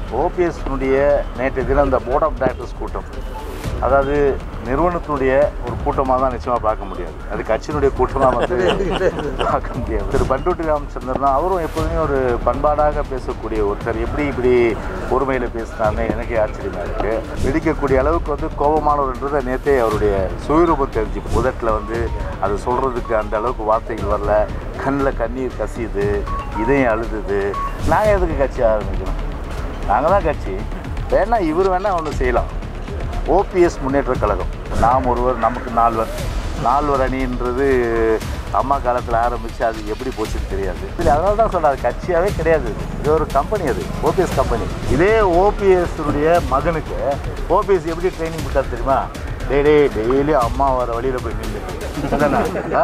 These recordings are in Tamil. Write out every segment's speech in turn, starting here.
ஓபிஎஸ்னுடைய நேற்று தினம் இந்த போர்ட் ஆஃப் டைரக்டர்ஸ் கூட்டம் அதாவது நிறுவனத்தினுடைய ஒரு கூட்டமாக தான் நிச்சயமாக பார்க்க முடியாது அது கட்சியினுடைய கூட்டமாக வந்து பார்க்க முடியாது திரு பண்டூட்டி ராமச்சந்திரன் அவரும் எப்போதுமே ஒரு பண்பாடாக பேசக்கூடிய ஒருத்தர் எப்படி இப்படி பொறுமையில் பேசினார்னு எனக்கே ஆச்சரியமாக இருக்குது வெடிக்கக்கூடிய அளவுக்கு வந்து கோபமானவர்ன்றதை நேற்றே அவருடைய சுயரூபம் தெரிஞ்சு உதட்டில் வந்து அது சொல்கிறதுக்கு அந்த அளவுக்கு வார்த்தைகள் வரல கண்ணில் கண்ணீர் கசியுது இதயம் அழுதுது நாங்கள் எதுக்கு கட்சி ஆரம்பிக்கணும் நாங்கள் தான் கட்சி வேணா இவர் வேணால் ஒன்று செய்யலாம் ஓபிஎஸ் முன்னேற்ற கழகம் நாம் ஒருவர் நமக்கு நால்வர் நால்வர் அணின்றது அம்மா காலத்தில் ஆரம்பித்து அது எப்படி போச்சுன்னு தெரியாது இல்லை அதனால தான் சொல்கிறேன் அது கட்சியாகவே கிடையாது இது ஒரு கம்பெனி அது ஓபிஎஸ் கம்பெனி இதே ஓபிஎஸ்னுடைய மகனுக்கு ஓபிஎஸ் எப்படி ட்ரைனிங் கொடுத்தாரு தெரியுமா டே டே டெய்லி அம்மா வர வழியில் போய் நின்று அதானே ஆ?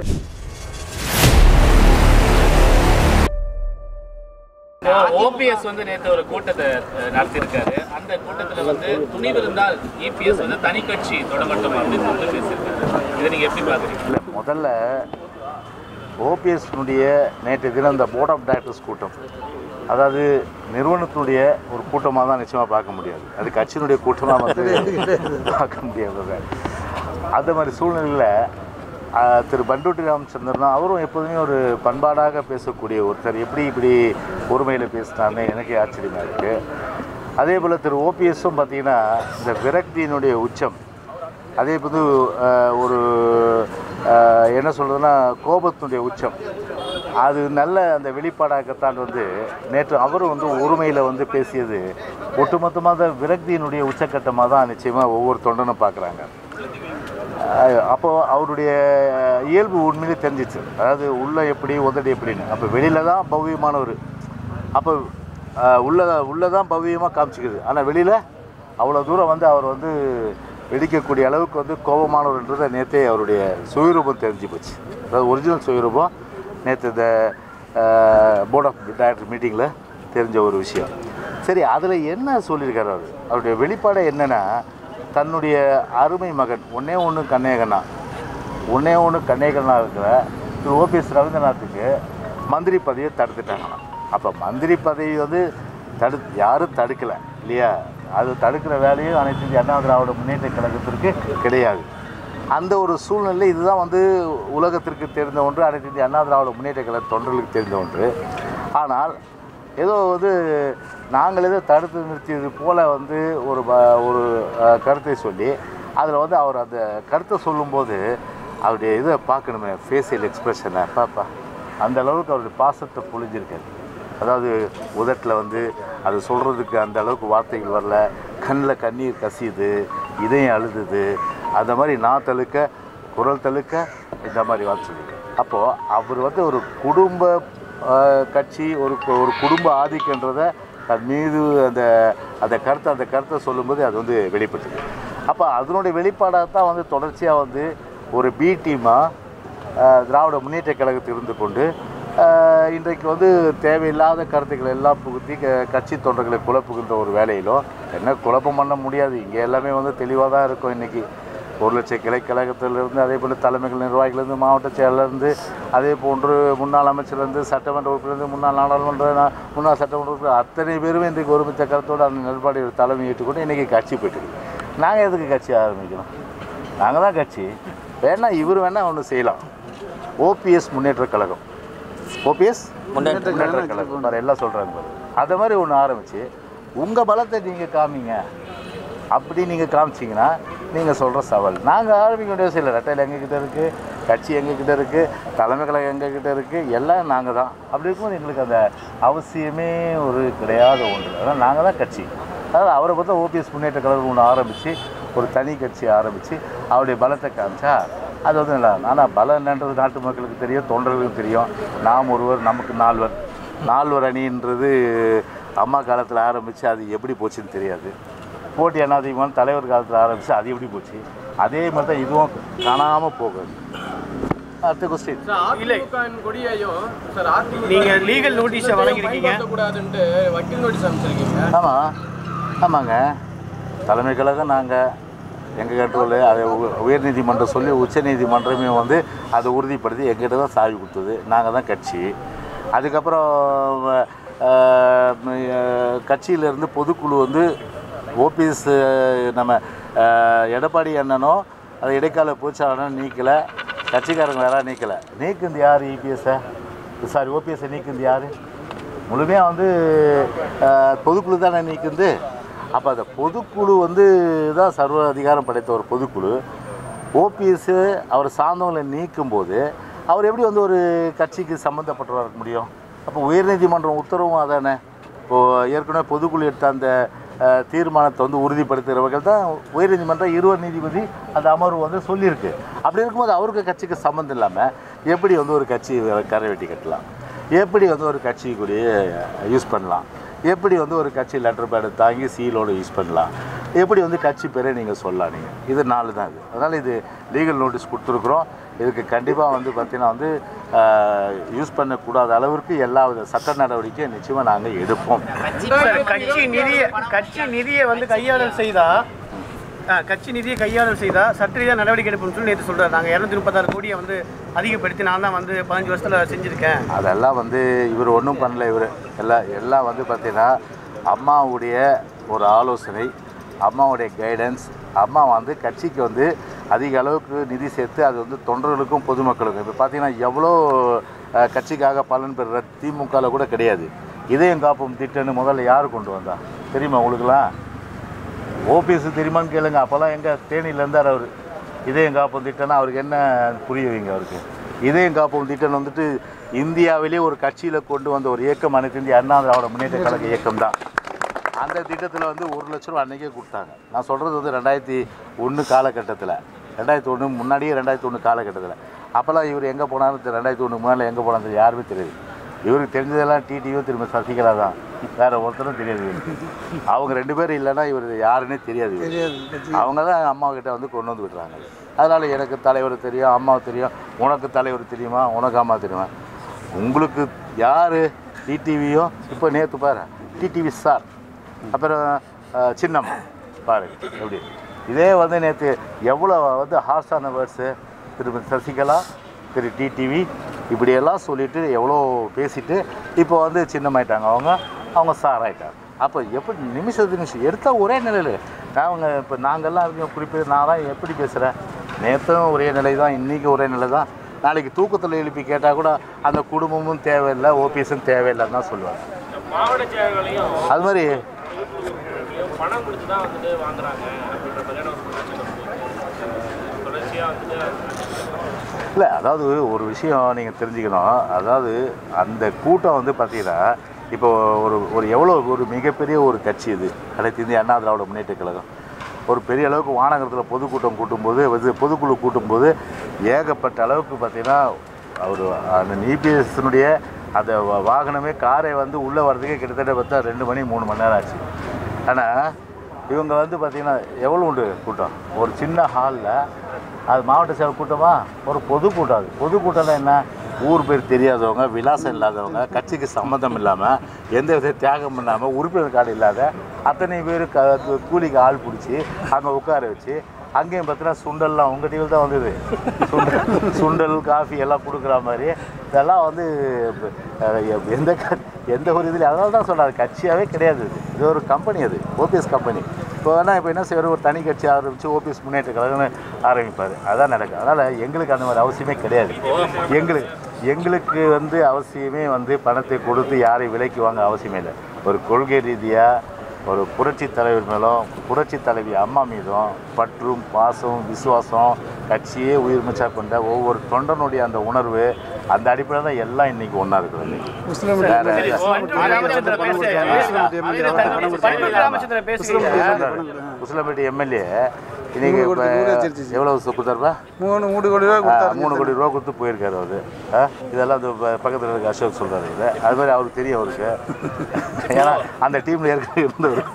ஓபிஎஸ் வந்து நேற்று ஒரு கூட்டத்தை அஹ், நடத்தியிருக்காரு அந்த கூட்டத்தில் வந்து துணிவு இருந்தால் இபிஎஸ் வந்து தனி கட்சி தொடங்கட்டும் அப்படின்னு வந்து பேசியிருக்காரு இதை நீங்கள் எப்படி பார்க்குறீங்க இல்லை முதல்ல ஓபிஎஸ்னுடைய நேற்று தினம் இந்த போர்ட் ஆஃப் டைரக்டர்ஸ் கூட்டம் அதாவது நிறுவனத்தினுடைய ஒரு கூட்டமாக தான் நிச்சயமாக பார்க்க முடியாது அது கட்சியினுடைய கூட்டமாக வந்து பார்க்க முடியாது அந்த மாதிரி சூழ்நிலையில் ஆஹ், திரு பண்டூட்டி ராமச்சந்திரன் அவரும் எப்போதுமே ஒரு பண்பாடாக பேசக்கூடிய ஒருத்தர் எப்படி இப்படி பொறுமையில் பேசினார்னு எனக்கே ஆச்சரியமாக இருக்குது அதே போல் திரு ஓபிஎஸும் பார்த்தீங்கன்னா இந்த விரக்தியினுடைய உச்சம் அதே போது ஆஹ், ஒரு ஆஹ், என்ன சொல்கிறதுனா கோபத்தினுடைய உச்சம் அது நல்ல அந்த வெளிப்பாடாகத்தான் வந்து நேற்று அவரும் வந்து ஒருமையில் வந்து பேசியது ஒட்டுமொத்தமாக விரக்தியினுடைய உச்சக்கட்டமாக தான் நிச்சயமாக ஒவ்வொரு தொண்டனும் பார்க்குறாங்க அப்போ அவருடைய இயல்பு உண்மையிலே தெரிஞ்சிச்சு அதாவது உள்ள எப்படி உதடு எப்படின்னு அப்போ வெளியில் தான் பவ்யமானவர் அப்போ உள்ள உள்ளே தான் பவ்யமாக காமிச்சிக்குது ஆனால் வெளியில் அவ்வளோ தூரம் வந்து அவர் வந்து வெடிக்கக்கூடிய அளவுக்கு வந்து கோபமானவர்ன்றதை நேற்றே அவருடைய சுயரூபம் தெரிஞ்சு போச்சு அதாவது ஒரிஜினல் சுயரூபம் நேற்று இந்த போர்ட் ஆஃப் டைரக்டர் மீட்டிங்கில் தெரிஞ்ச ஒரு விஷயம் சரி அதில் என்ன சொல்லியிருக்காரு அவர் அவருடைய வெளிப்பாடு என்னென்னா தன்னுடைய அருமை மகன் ஒன்றே ஒன்று கன்னியகண்ணா ஒன்றே ஒன்று கன்னியகண்ணா இருக்கிற திரு ஓபிஎஸ் ரவீந்திரநாத்துக்கு மந்திரி பதவியை தடுத்துட்டாங்களாம் அப்போ மந்திரி பதவி வந்து தடு யாரும் தடுக்கலை இல்லையா அது தடுக்கிற வேலையும் அனைத்து இந்திய அண்ணா திராவிட முன்னேற்ற கழகத்திற்கு கிடையாது அந்த ஒரு சூழ்நிலை இதுதான் வந்து உலகத்திற்கு தெரிந்த ஒன்று அனைத்து இந்திய அண்ணா திராவிட முன்னேற்ற கழக தொண்டர்களுக்கு தெரிந்த ஒன்று ஆனால் ஏதோ வந்து நாங்கள் ஏதோ தடுத்து நிறுத்தியது போல் வந்து ஒரு ப- ஒரு அஹ், கருத்தை சொல்லி அதில் வந்து அவர் அந்த கருத்தை சொல்லும்போது அவருடைய இதை பார்க்கணுமே ஃபேஷியல் எக்ஸ்பிரஷனை பாப்பா அந்த அளவுக்கு அவருடைய பாசத்தை பொழிஞ்சிருக்காரு அதாவது உதட்டில் வந்து அது சொல்கிறதுக்கு அந்த அளவுக்கு வார்த்தைகள் வரல கண்ணில் கண்ணீர் கசியுது இதயம் அழுதுது அந்த மாதிரி நான் தழுக்க குரல் தழுக்க இந்த மாதிரி வார்த்தை சொல்லியிருக்காரு அப்போது அவர் வந்து ஒரு குடும்ப ஆஹ், கட்சி ஒரு கு- ஒரு குடும்ப ஆதிக்கன்றதை தன் மீது அந்த அந்த கருத்தை அந்த கருத்தை சொல்லும்போது அது வந்து வெளிப்பட்டது அப்போ அதனுடைய வெளிப்பாடாக தான் வந்து தொடர்ச்சியாக வந்து ஒரு பி டீமாக திராவிட முன்னேற்ற கழகத்தில் இருந்து கொண்டு ஆஹ், இன்றைக்கு வந்து தேவையில்லாத கருத்துக்களை எல்லாம் புகுத்தி க- கட்சி தொண்டர்களை குழப்புகின்ற ஒரு வேலையிலும் என்ன குழப்பம் பண்ண முடியாது இங்கே எல்லாமே வந்து தெளிவாக தான் இருக்கும் இன்றைக்கி ஒரு லட்சம் கிளை கழகத்திலிருந்து அதே போல் தலைமைகள் நிர்வாகிகளிருந்து மாவட்ட செயலர்லேருந்து அதே போன்று முன்னாள் அமைச்சர்லேருந்து சட்டமன்ற உறுப்பினர்லேருந்து முன்னாள் நாடாளுமன்ற நா- முன்னாள் சட்டமன்ற உறுப்பினர் அத்தனை பேருமே இன்றைக்கு ஒருமித்த கருத்தோடு அந்த நிலப்பாடு தலைமை ஏற்றுக்கொண்டு இன்றைக்கி கட்சி போயிட்டு நாங்கள் எதுக்கு கட்சி ஆரம்பிக்கணும் நாங்கள் தான் கட்சி வேணா இவர் வேணால் ஒன்று செய்யலாம் ஓபிஎஸ் முன்னேற்ற கழகம் ஓபிஎஸ் முன்னேற்ற கழகம் வேறு எல்லாம் சொல்கிறாங்க பாரு அதை மாதிரி ஒன்று ஆரம்பித்து உங்கள் பலத்தை நீங்கள் காமிங்க அப்படி நீங்கள் காமிச்சிங்கன்னா நீங்கள் சொல்கிற சவால் நாங்கள் ஆரம்பிக்க வேண்டிய அவசியம் இல்லை ரெட்டையில் எங்ககிட்ட இருக்குது கட்சி எங்ககிட்ட இருக்குது தலைமை கழகம் எங்ககிட்ட இருக்குது எல்லாம் நாங்கள் தான் அப்படி இருக்கும்போது எங்களுக்கு அந்த அவசியமே ஒரு கிடையாத ஒன்று அதனால் நாங்கள் தான் கட்சி அதாவது அவரை பார்த்தா ஓபிஎஸ் முன்னேற்ற கழகம் ஒன்று ஆரம்பித்து ஒரு தனி கட்சி ஆரம்பித்து அவருடைய பலத்தை காமிச்சா அது வந்து நல்லா ஆனால் பலம் என்னன்றது நாட்டு மக்களுக்கு தெரியும் தொண்டர்களுக்கு தெரியும் நாம் ஒருவர் நமக்கு நால்வர் நால்வர் அணின்றது அம்மா காலத்தில் ஆரம்பித்து அது எப்படி போச்சுன்னு தெரியாது போட்டி அண்ணாதிகமான தலைவர் காலத்தில் ஆரம்பித்து அது எப்படி போச்சு அதே மாதிரி தான் இதுவும் காணாமல் போகுது அடுத்த கொஸ்டின் இல்லை கொடியையும் சார் அதிமுக நீங்க legal notice அ வழங்கியிருக்கீங்க. கூடாதுன்ட்டு வக்கீல் நோட்டீஸ் அமைச்சிருக்கீங்க ஆமாம் ஆமாங்க தலைமை கழகம் நாங்கள் எங்கள் கண்ட்ரோலு அது உ- உயர்நீதிமன்றம் சொல்லி உச்சநீதிமன்றமே வந்து அதை உறுதிப்படுத்தி எங்கிட்ட தான் சாவி கொடுத்தது நாங்கள் தான் கட்சி அதுக்கப்புறம் கட்சியிலேருந்து பொதுக்குழு வந்து ஓபிஎஸ் நம்ம ஆஹ், எடப்பாடி அண்ணனோ அது இடைக்கால பொதுச்சாளனும் நீக்கலை கட்சிக்காரங்க யாராவது நீக்கலை நீக்குந்து யார் இபிஎஸ்ஸை சாரி ஓபிஎஸ்ஸை நீக்குந்து யார் முழுமையாக வந்து ஆஹ், பொதுக்குழு தானே நீக்குந்து அப்போ அந்த பொதுக்குழு வந்து தான் சர்வ அதிகாரம் படைத்த ஒரு பொதுக்குழு ஓபிஎஸ் அவர் சார்ந்தவங்களை நீக்கும்போது அவர் எப்படி வந்து ஒரு கட்சிக்கு சம்மந்தப்பட்டவராக இருக்க முடியும் அப்போ உயர்நீதிமன்றம் உத்தரவும் அதானே இப்போது ஏற்கனவே பொதுக்குழு எடுத்த அந்த அஹ், தீர்மானத்தை வந்து உறுதிப்படுத்துகிறவர்கள் தான் உயர்நீதிமன்றம் இருவர் நீதிபதி அந்த அமர்வு வந்து சொல்லியிருக்கு அப்படி இருக்கும்போது அவருக்கு கட்சிக்கு சம்மந்தம் இல்லாமல் எப்படி வந்து ஒரு கட்சி கரை வெட்டி கட்டலாம் எப்படி வந்து ஒரு கட்சி கூட யூஸ் பண்ணலாம் எப்படி வந்து ஒரு கட்சி லெட்டர் பேடு தாங்கி சீலோடு யூஸ் பண்ணலாம் எப்படி வந்து கட்சி பேரை நீங்கள் சொல்லலாம் நீங்கள் இது நாலு தான் இது அதனால் இது லீகல் நோட்டீஸ் கொடுத்துருக்குறோம் இதுக்கு கண்டிப்பாக வந்து பார்த்திங்கன்னா வந்து யூஸ் பண்ணக்கூடாத அளவிற்கு எல்லா வித சட்ட நடவடிக்கையும் நிச்சயமாக நாங்கள் எடுப்போம் சார், கட்சி நிதியை கட்சி நிதியை வந்து கையாளல் செய்தா ஆ, கட்சி நிதியை கையாளல் செய்தா சட்ட ரீதியாக நடவடிக்கை எடுப்போம்னு சொல்லி நேற்று சொல்றாரு நாங்கள் இரநூத்தி முப்பத்தாறு கோடியை வந்து அதிகப்படுத்தி நான் தான் வந்து பதினஞ்சு வருஷத்துல செஞ்சுருக்கேன் அதெல்லாம் வந்து இவர் ஒன்றும் பண்ணல இவர் எல்லாம் எல்லாம் வந்து பார்த்தீங்கன்னா அம்மாவுடைய ஒரு ஆலோசனை அம்மாவுடைய கைடன்ஸ் அம்மா வந்து கட்சிக்கு வந்து அதிக அளவுக்கு நிதி சேர்த்து அது வந்து தொண்டர்களுக்கும் பொதுமக்களுக்கும் இப்போ பார்த்தீங்கன்னா எவ்வளோ அஹ், கட்சிக்காக பலன் பெறுற திமுகவில் கூட கிடையாது இதயம் காப்பும் திட்டம்னு முதல்ல யார் கொண்டு வந்தா தெரியுமா உங்களுக்குலாம் ஓபிஎஸ் தெரியுமான்னு கேளுங்க அப்போல்லாம் எங்கே தேனியில் இருந்தார் அவர் இதயம் காப்போம் திட்டம்னா அவருக்கு என்ன புரிய வைங்க அவருக்கு இதயம் காப்போம் திட்டம் வந்துட்டு இந்தியாவிலே ஒரு கட்சியில் கொண்டு வந்த ஒரு இயக்கம் அனைத்து இந்திய அண்ணா திராவிட முன்னேற்ற கழக இயக்கம் தான் அந்த திட்டத்தில் வந்து ஒரு லட்ச ரூபா அன்றைக்கே கொடுத்தாங்க நான் சொல்கிறது வந்து ரெண்டாயிரத்தி ஒன்று காலகட்டத்தில் ரெண்டாயிரத்தி ஒன்று முன்னாடியே ரெண்டாயிரத்தி ஒன்று காலகட்டத்தில் அப்போல்லாம் இவர் எங்கே போனாலும் ரெண்டாயிரத்தி ஒன்று முன்னால் எங்கே போனாலும் யாருமே தெரியாது இவருக்கு தெரிஞ்சதெல்லாம் டிடிஓ திரும்ப சசிகலா தான் வேற ஒருத்தரும் தெரியாது இவருக்கு அவங்க ரெண்டு பேரும் இல்லைன்னா இவர் யாருன்னே தெரியாது இவருக்கு. அவங்க தான் அம்மா கிட்ட வந்து கொண்டு வந்து விடுறாங்க அதனால் எனக்கு தலைவர் தெரியும் அம்மா தெரியும் உனக்கு தலைவர் தெரியுமா உனக்கு அம்மா தெரியுமா உங்களுக்கு யார் டிடிவியோ இப்போ நேற்று பாரு டிடிவி சார் அப்புறம் அஹ், சின்னம்மா பாரு எப்படி இதே வந்து நேற்று எவ்வளோ வந்து ஹார்ஸான வேர்ட்ஸு திரும்ப சசிகலா திரு டிடிவி இப்படியெல்லாம் சொல்லிட்டு எவ்வளோ பேசிட்டு இப்போ வந்து சின்னமாயிட்டாங்க அவங்க அவங்க சார் ஆயிட்டாங்க அப்போ எப்படி நிமிஷத்து நிமிஷம் எடுத்தால் ஒரே நிலையில் அவங்க இப்போ நாங்கள்லாம் இருக்கோம் குறிப்பிட்டு நான் தான் எப்படி பேசுகிறேன் நேற்றும் ஒரே நிலை தான் இன்றைக்கி ஒரே நிலை தான் நாளைக்கு தூக்கத்தில் எழுப்பி கேட்டால் கூட அந்த குடும்பமும் தேவையில்லை ஓபிஎஸும் தேவையில்லைன்னு தான் சொல்லுவாங்க மாவட்ட செயலர்களையும் அது மாதிரி பணம் கொடுத்து தான் வந்துட்டு வாங்குறாங்க அப்படின்ற மாதிரியான ஒரு குற்றச்சாட்டு தொடர்ச்சியாக வந்துட்டு இல்லை அதாவது ஒரு விஷயம் நீங்கள் தெரிஞ்சுக்கணும் அதாவது அந்த கூட்டம் வந்து பார்த்தீங்கன்னா இப்போ ஒரு ஒரு எவ்வளோ ஒரு மிகப்பெரிய ஒரு கட்சி இது அனைத்து இந்திய அண்ணா திராவிட முன்னேற்ற கழகம் ஒரு பெரிய அளவுக்கு வானகரத்தில் பொதுக்கூட்டம் கூட்டும்போது இது பொதுக்குழு கூட்டும்போது ஏகப்பட்ட அளவுக்கு பார்த்தீங்கன்னா அவர் அந்த இபிஎஸ்னுடைய அந்த வா- வாகனமே காரை வந்து உள்ளே வர்றதுக்கே கிட்டத்தட்ட பார்த்தா ரெண்டு மணி மூணு மணி நேரம் ஆச்சு ஆனால் இவங்க வந்து பார்த்திங்கன்னா எவ்வளோ உண்டு கூட்டம் ஒரு சின்ன ஹாலில் அது மாவட்ட செயல் கூட்டமா ஒரு பொதுக்கூட்டம் அது பொதுக்கூட்டம்னா என்ன ஊர் பேர் தெரியாதவங்க விலாசம் இல்லாதவங்க கட்சிக்கு சம்மந்தம் இல்லாமல் எந்த வித தியாகம் இல்லாமல் உறுப்பினர் கார்டு இல்லாத அத்தனை பேர் க கூலிக்கு ஆள் பிடிச்சி அங்கே உட்கார வச்சு அங்கேயும் பார்த்தீங்கன்னா சுண்டல்லாம் உங்கள் டிவியில் தான் வந்தது சுண்டல் சுண்டல் காஃபி எல்லாம் கொடுக்குற மாதிரி இதெல்லாம் வந்து அஹ், எ- எந்த க எந்த ஒரு இதில் அதனால தான் சொல்கிறாரு கட்சியாகவே கிடையாது இது இது ஒரு கம்பெனி அது ஓபிஎஸ் கம்பெனி இப்போ வேணால் இப்போ என்ன செய்வார் ஒரு தனி கட்சி ஆரம்பித்து ஓபிஎஸ் முன்னேற்ற கழகம்னு ஆரம்பிப்பார் அதான் நடக்கும் அதனால் எங்களுக்கு அந்த மாதிரி அவசியமே கிடையாது எங்களுக்கு எங்களுக்கு வந்து அவசியமே வந்து பணத்தை கொடுத்து யாரையும் விலைக்கு வாங்க அவசியமே இல்லை ஒரு கொள்கை ரீதியாக ஒரு புரட்சி தலைவர் மேலும் புரட்சி தலைவி அம்மா மீதும் பற்றும் பாசம் விசுவாசம் கட்சியே உயிர் மிச்சா கொண்ட ஒவ்வொரு தொண்டனுடைய அந்த உணர்வு அந்த அடிப்படையில் தான் எல்லாம் இன்னைக்கு ஒன்றா இருக்குது வேற ராமச்சந்திர பண்புகள் ராமச்சந்திரன் பேசுகிறீங்க உசிலம்பேட்டை எம்எல்ஏ இன்னைக்கு இப்போ எவ்வளோ கொடுத்தாருப்பா மூணு மூணு கோடி ரூபா ஆ, கொடுத்தாரு மூணு கோடி ரூபா கொடுத்து போயிருக்காரு அவர் இதெல்லாம் அந்த ப- பக்கத்தில் இருக்க அசோக் சொல்கிறாரு இது அது மாதிரி அவருக்கு தெரியும் அவருக்கு ஏன்னா அந்த டீமில் ஏற்கனவே இருந்தவர்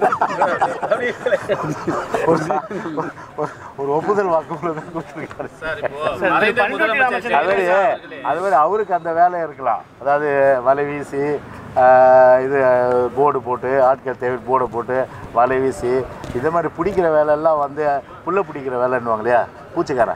ஒரு சா- ஒரு- ஒரு ஒப்புதல் வாக்குமூலம் தான் கொடுத்துருக்காரு சார் இப்போ மறைந்த பண்ருட்டி முதலமைச்சர் ராமச்சந்திரன் அது மாதிரி ஜெயலலிதா அது மாதிரி அவருக்கு அந்த வேலை இருக்கலாம் அதாவது வலை வீசி ஆஹ், இது போர்டு போட்டு ஆட்கள் தேவை போர்டை போட்டு வலை வீசி இது மாதிரி பிடிக்கிற வேலையெல்லாம் வந்து புல்லை பிடிக்கிற வேலைன்னுவாங்க இல்லையா பூச்சிக்காரன்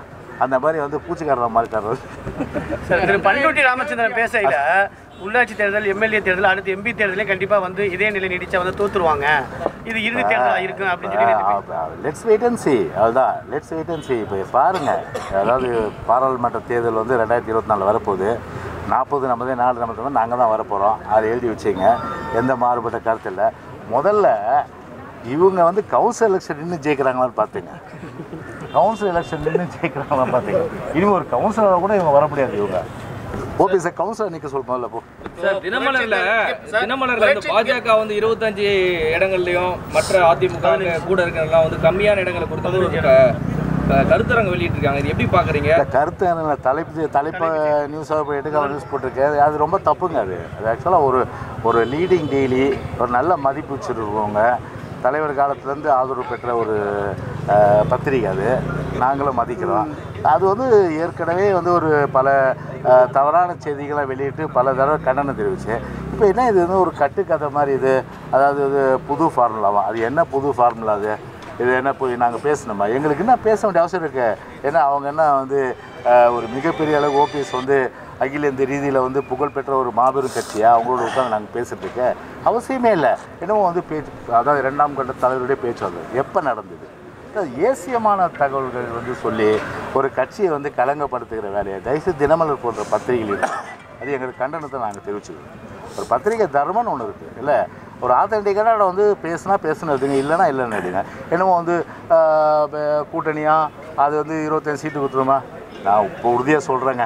அந்த மாதிரி வந்து பூச்சிக்காரர் மாதிரி சார் திரு பண்ருட்டி ராமச்சந்திரன் பேசையில் உள்ளாட்சி தேர்தல் எம்எல்ஏ தேர்தல் அடுத்து எம்பி தேர்தலையும் கண்டிப்பாக வந்து இதே நிலை நீடிச்சா வந்து தோத்துருவாங்க இது இறுதி தேர்தலாக இருக்கும் அப்படின்னு சொல்லி நேத்து லெட்ஸ் வெயிட் அண்ட் சி அதுதான் லெட்ஸ் வெயிட் அண்ட் சி இப்போ பாருங்கள் அதாவது பாராளுமன்ற தேர்தல் வந்து ரெண்டாயிரத்தி இருபத்தி நாலு வரப்போகுது நாற்பது நம்மதே நாலு நம்ம நாங்கள் தான் வரப்போகிறோம் அதை எழுதி வச்சுங்க எந்த மாறுபட்ட கருத்து இல்லை முதல்ல இவங்க வந்து கவுன்சில் எலெக்ஷன் நின்று ஜெயிக்கிறாங்களான்னு பார்த்துங்க கவுன்சில் எலெக்ஷன் நின்று ஜெயிக்கிறாங்களான்னு பார்த்துங்க இனிமேல் ஒரு கவுன்சிலராக கூட இவங்க வர முடியாது இவங்க ஓகே சார் கவுன்சிலர் நிற்க சொல்ல முதல்ல போ சார் தினமலர்ல தினமலர்ல வந்து பாஜக வந்து இருபத்தஞ்சு இடங்கள்லயும் மற்ற அதிமுக அங்க கூட இருக்கிறவங்கலாம் வந்து கம்மியான இடங்களை கொடுத்தது ஒரு க- க- கருத்தரங்கு வெளியிட்டிருக்காங்க இது எப்படி பாக்குறீங்க இந்த கருத்து என்ன தலைப்பு தலைப்பு நியூஸாக இப்போ எடுக்க நியூஸ் போட்டிருக்கேன் அது ரொம்ப தப்புங்க அது அது ஆக்சுவலாக ஒரு ஒரு லீடிங் டெய்லி ஒரு நல்ல மதிப்பு வச்சுருக்கவங்க தலைவர் காலத்துலேருந்து ஆதரவு பெற்ற ஒரு அஹ், பத்திரிகை அது நாங்களும் மதிக்கிறோம் அது வந்து ஏற்கனவே வந்து ஒரு பல அஹ், தவறான செய்திகளை வெளியிட்டு பல தடவை கண்டனம் தெரிவிச்சு இப்போ என்ன இது வந்து ஒரு கட்டுக்கதை மாதிரி இது அதாவது இது புது ஃபார்முலாவா அது என்ன புது ஃபார்முலா அது இது என்ன போய் நாங்கள் பேசணுமா எங்களுக்கு என்ன பேச வேண்டிய அவசியம் இருக்கு ஏன்னா அவங்க என்ன வந்து அஹ், ஒரு மிகப்பெரிய அளவு ஓபிஎஸ் வந்து அகில இந்த ரீதியில் வந்து புகழ்பெற்ற ஒரு மாபெரும் கட்சியா அவங்களோட உட்காந்து நாங்கள் பேசிட்டு இருக்க அவசியமே இல்லை என்னமோ வந்து பேச்சு அதாவது இரண்டாம் கட்ட தலைவருடைய பேச்சு வந்தது எப்போ நடந்தது அதாவது ஏசியமான தகவல்கள் வந்து சொல்லி ஒரு கட்சியை வந்து கலங்கப்படுத்துகிற வேலையை தயவுசெய்து தினமலர் போன்ற பத்திரிகைகள் அது எங்களுக்கு கண்டனத்தை நாங்கள் தெரிவிச்சுக்கிறோம் ஒரு பத்திரிகை தர்மம்னு ஒன்று இருக்குது இல்லை ஒரு ஆத்தென்டிக்கான வந்து பேசுனா பேசுன்னு எடுங்க இல்லைன்னா இல்லைன்னு எடுங்க என்னமோ வந்து ஆஹ், ப- கூட்டணியா அது வந்து இருபத்தஞ்சு சீட்டு கொடுத்துருமா நான் இப்போ உறுதியாக சொல்கிறேங்க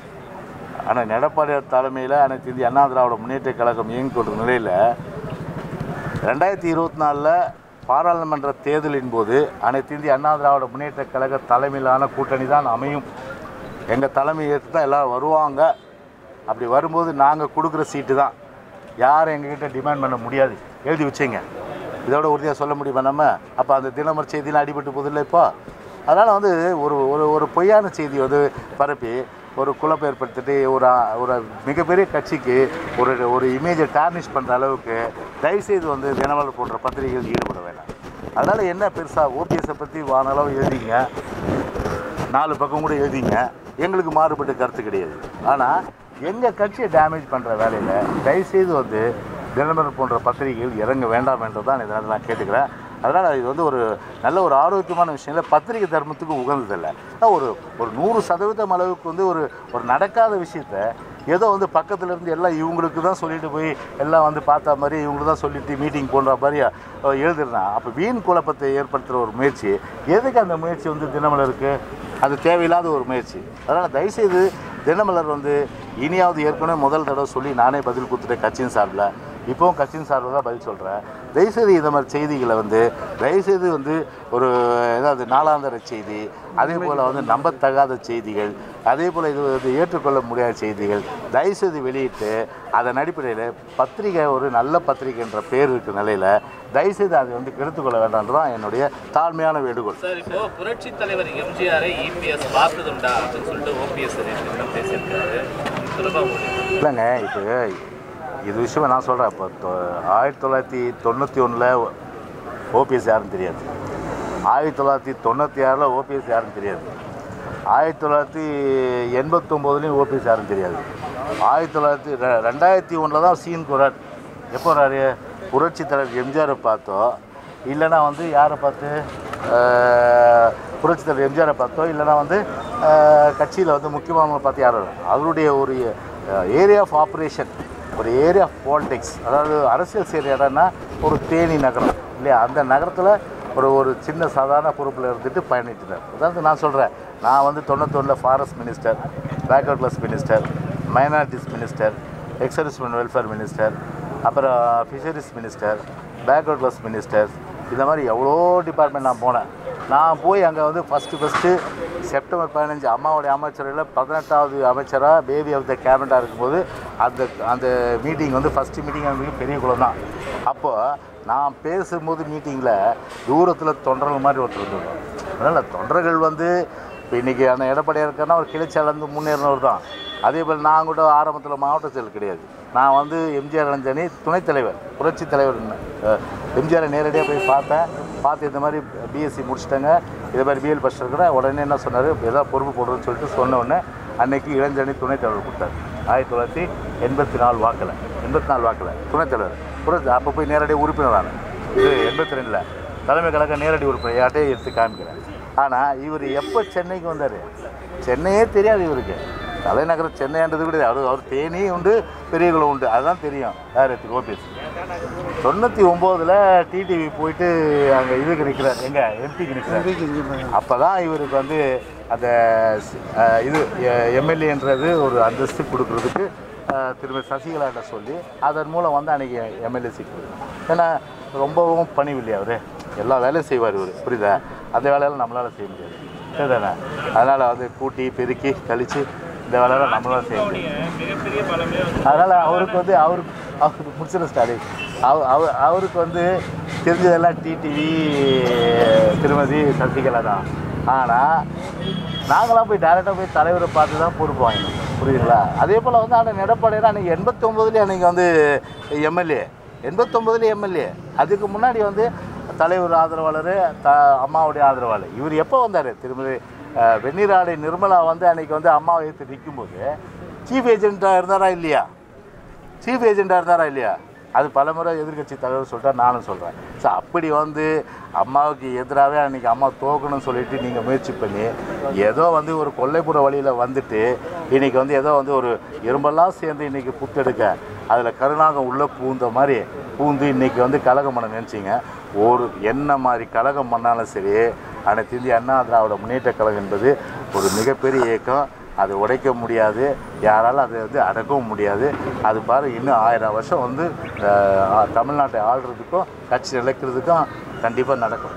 ஆனால் எடப்பாடியார் தலைமையில் அனைத்து இந்திய அண்ணா திராவிட முன்னேற்ற கழகம் இயங்கி கொண்ட நிலையில் ரெண்டாயிரத்தி இருபத்தி நாலில் பாராளுமன்ற தேர்தலின் போது அனைத்து இந்திய அண்ணா திராவிட முன்னேற்ற கழக தலைமையிலான கூட்டணி தான் அமையும் எங்கள் தலைமை ஏற்று தான் எல்லோரும் வருவாங்க அப்படி வரும்போது நாங்கள் கொடுக்குற சீட்டு தான் யாரும் எங்ககிட்ட டிமாண்ட் பண்ண முடியாது எழுதி வச்சுங்க இதோட உறுதியாக சொல்ல முடியுமா நம்ம அப்போ அந்த தினமர் செய்திலாம் அடிபட்டு போதில்லை இப்போ அதனால் வந்து ஒரு ஒரு ஒரு பொய்யான செய்தி வந்து பரப்பி ஒரு குழப்பம் ஏற்படுத்திட்டு ஒரு ஒரு மிகப்பெரிய கட்சிக்கு ஒரு ஒரு இமேஜை டார்னிஷ் பண்ணுற அளவுக்கு தயவுசெய்து வந்து தினமலர் போன்ற பத்திரிகைகள் ஈடுபட வேண்டாம் அதனால் என்ன பெருசாக ஓபிஎஸை பற்றி வானளவு எழுதிங்க நாலு பக்கம் கூட எழுதிங்க எங்களுக்கு மாறுபட்ட கருத்து கிடையாது ஆனால் எங்கள் கட்சியை டேமேஜ் பண்ணுற வேலையில் தயவுசெய்து வந்து தினமலர் போன்ற பத்திரிகைகள் இறங்க வேண்டாம் என்றது தான் இதனால் நான் கேட்டுக்கிறேன் அதனால் இது வந்து ஒரு நல்ல ஒரு ஆரோக்கியமான விஷயம் இல்லை பத்திரிகை தர்மத்துக்கு உகந்ததில்லை ஆனா ஒரு ஒரு நூறு சதவீதம் அளவுக்கு வந்து ஒரு ஒரு நடக்காத விஷயத்த ஏதோ வந்து பக்கத்துல இருந்து எல்லாம் இவங்களுக்கு தான் சொல்லிட்டு போய் எல்லாம் வந்து பார்த்தா மாதிரி இவங்களுக்கு தான் சொல்லிட்டு மீட்டிங் போன்ற மாதிரி அஹ், எழுதுறான் அப்போ வீண் குழப்பத்தை ஏற்படுத்துகிற ஒரு முயற்சி எதுக்கு அந்த முயற்சி வந்து தினமலருக்கு அது தேவையில்லாத ஒரு முயற்சி அதனால் தயவுசெய்து தினமலர் வந்து இனியாவது ஏற்கனவே முதல் தடவை சொல்லி நானே பதில் கொடுத்துட்டேன் கட்சியின் சார்பில் இப்போவும் கட்சியின் சார்பில் தான் பதில் சொல்கிறேன் தயவுசெய்து இந்த மாதிரி செய்திகளை வந்து தயவுசெய்து வந்து ஒரு ஏதாவது நாளாந்தர செய்தி அதே போல் வந்து நம்பத்தகாத செய்திகள் அதே போல் இது வந்து ஏற்றுக்கொள்ள முடியாத செய்திகள் தயவுசெய்து வெளியிட்டு அதன் அடிப்படையில் பத்திரிகை ஒரு நல்ல பத்திரிகைன்ற பேர் இருக்கிற நிலையில் தயவுசெய்து அதை வந்து கெடுத்துக்கொள்ள வேண்டாம்ன்றது தான் என்னுடைய தாழ்மையான வேண்டுகோள் சார் இப்போ புரட்சி தலைவர் எம்ஜிஆரை இபிஎஸ் பார்த்ததுண்டா அப்படின்னு சொல்லிட்டு ஓபிஎஸ் பேசியிருக்காரு சுலபா முடியும் இல்லைங்க இப்போ இது விஷயம் நான் சொல்கிறேன் இப்போ தொ- ஆயிரத்தி தொள்ளாயிரத்தி தொண்ணூற்றி ஒன்றில் ஓபிஎஸ் யாருன்னு தெரியாது ஆயிரத்தி தொள்ளாயிரத்தி தொண்ணூற்றி ஆறில் ஓபிஎஸ் யாருன்னு தெரியாது ஆயிரத்தி தொள்ளாயிரத்தி எண்பத்தொம்போதுலேயும் ஓபிஎஸ் யாருன்னு தெரியாது ஆயிரத்தி தொள்ளாயிரத்தி ரெ- ரெண்டாயிரத்தி ஒன்றில் தான் சீன் குரான் எப்போ வராரு புரட்சி தலைவர் எம்ஜிஆரை பார்த்தோம் இல்லைன்னா வந்து யாரை பார்த்து அஹ், புரட்சி தலைவர் எம்ஜிஆரை பார்த்தோம் இல்லைன்னா வந்து கட்சியில் வந்து முக்கியமானவங்க பார்த்து யாரும் இல்லை. அவருடைய ஒரு ஏரியா ஆஃப் ஆப்ரேஷன் ஒரு ஏரியா ஆஃப் பாலிடிக்ஸ் அதாவது அரசியல் செய்கிற இடம்னா ஒரு தேனி நகரம் இல்லையா அந்த நகரத்தில் ஒரு ஒரு சின்ன சாதாரண பொறுப்பில் இருந்துட்டு பயணிச்சிட்டார் அதாவது நான் சொல்கிறேன் நான் வந்து தொண்ணூத்தொன்னில் forest minister backward class minister minorities minister ex servicemen welfare minister அப்புறம் fisheries minister backward class minister இந்த மாதிரி எவ்வளோ டிபார்ட்மெண்ட் நான் போனேன் நான் போய் அங்கே வந்து ஃபஸ்ட்டு ஃபஸ்ட்டு செப்டம்பர் பதினஞ்சு அம்மாவுடைய அமைச்சரையில் பதினெட்டாவது அமைச்சராக பேபி ஆஃப் த கேபினட்டாக இருக்கும்போது அந்த அந்த மீட்டிங் வந்து ஃபஸ்ட்டு மீட்டிங் வந்து பெரிய குளம் தான் அப்போது நான் பேசும்போது மீட்டிங்கில் தூரத்தில் தொண்டர்கள் மாதிரி ஒருத்தர் இருந்திருக்கோம் அதனால் தொண்டர்கள் வந்து இப்போ இன்றைக்கி அந்த எடப்பாடியாக இருக்காருன்னா ஒரு கிளைச்சாலேருந்து முன்னேறினவர் தான் அதே போல் நான் கூட ஆரம்பத்தில் மாவட்ட செயல் கிடையாது நான் வந்து எம்ஜிஆர் இளைஞரணி துணைத் தலைவர் புரட்சி தலைவர் அஹ், எம்ஜிஆரை நேரடியாக போய் பார்த்தேன் பார்த்து இந்த மாதிரி பிஎஸ்சி முடிச்சிட்டாங்க இதே மாதிரி பிஎல் படிச்சிருக்கிற உடனே என்ன சொன்னார் ஏதாவது பொறுப்பு போடுறதுன்னு சொல்லிட்டு சொன்ன உடனே அன்னைக்கு இளஞ்சணி துணைத் தலைவர் கொடுத்தாரு ஆயிரத்தி தொள்ளாயிரத்தி எண்பத்தி நாலு வாக்கில் எண்பத்தி நாலு வாக்கில் துணைத் தலைவர் கூட அப்போ போய் நேரடியாக உறுப்பினரான இது எண்பத்தி ரெண்டில் தலைமை கழக நேரடி உறுப்பினர் யார்ட்டையே எடுத்து காமிக்கிறேன் ஆனால் இவர் எப்போ சென்னைக்கு வந்தார் சென்னையே தெரியாது இவருக்கு தலைநகரம் சென்னைன்றது கூட அவர் அவர் தேனி உண்டு பெரியகுளம் உண்டு அதுதான் தெரியும் யார் திரு ஓபிஎஸ் தொண்ணூற்றி ஒம்போதில் டிடிவி போயிட்டு அங்கே இதுக்கு நிற்கிறார் எங்கே எம்பிக்கு நிற்கிறார் அப்போ தான் இவருக்கு வந்து அந்த ஸ்- அஹ் இது எம்எல்ஏன்றது ஒரு அந்தஸ்து கொடுக்கறதுக்கு அஹ், திருமதி சசிகலாட்ட சொல்லி அதன் மூலம் வந்து அன்றைக்கி எம்எல்ஏ சீட் ஏன்னா ரொம்பவும் பணிவில்லை அவர் எல்லா வேலையும் செய்வார் இவர் புரியுதா அந்த வேலையெல்லாம் நம்மளால் செய்ய முடியாது சரிதானே அதனால் வந்து கூட்டி பெருக்கி கழித்து இந்த வேலையெல்லாம் நம்மளால் செய்ய முடியாது மிகப்பெரிய பலமே வந்து அதனால் அவருக்கு வந்து அவருக்கு அவருக்கு முடிச்சிட ஸ்டாலின் அவ அவ அவருக்கு வந்து தெரிஞ்சதெல்லாம் டிடிவி திருமதி சசிகலா தான் ஆனால் நாங்களாம் போய் டேரெக்டாக போய் தலைவரை பார்த்து தான் பொறுப்பு வாங்கினோம் புரியுதுங்களா அதே போல் வந்து ஆனால் எடப்பாடியார் அன்றைக்கி எண்பத்தொம்போதுலேயே அன்றைக்கி வந்து எம்எல்ஏ எண்பத்தொம்போதுலேயே எம்எல்ஏ அதுக்கு முன்னாடி வந்து தலைவர் ஆதரவாளர் த அம்மாவுடைய ஆதரவாளர் இவர் எப்போ வந்தார் திருமதி அஹ், வெந்நீராடை நிர்மலா வந்து அன்றைக்கி வந்து அம்மாவை எடுத்து நிற்கும்போது சீஃப் ஏஜென்ட்டாக இருந்தாரா இல்லையா சீஃப் ஏஜெண்டாக இருந்தாரா இல்லையா அது பலமுறை எதிர்க்கட்சி தலைவர் சொல்லிட்டா நானும் சொல்கிறேன் ஸோ அப்படி வந்து அம்மாவுக்கு எதிராகவே அன்றைக்கி அம்மா தோக்கணும்னு சொல்லிட்டு நீங்கள் முயற்சி பண்ணி ஏதோ வந்து ஒரு கொல்லைப்புற வழியில் வந்துட்டு இன்றைக்கி வந்து ஏதோ வந்து ஒரு இரும்பெல்லாம் சேர்ந்து இன்றைக்கி புத்தெடுக்க அதில் கருணாகம் உள்ளே பூந்த மாதிரி பூந்து இன்றைக்கி வந்து கலகம் பண்ண நினச்சிங்க ஒரு என்ன மாதிரி கலகம் பண்ணாலும் சரி அனைத்து இந்திய அண்ணா திராவிட முன்னேற்ற கழகம் என்பது ஒரு மிகப்பெரிய இயக்கம் அது உடைக்க முடியாது யாராலும் அதை வந்து அடக்கவும் முடியாது அது பாரு இன்னும் ஆயிரம் வருஷம் வந்து அஹ், தமிழ்நாட்டை ஆள்றதுக்கும் கட்சி நிலைக்கிறதுக்கும் கண்டிப்பாக நடக்கும்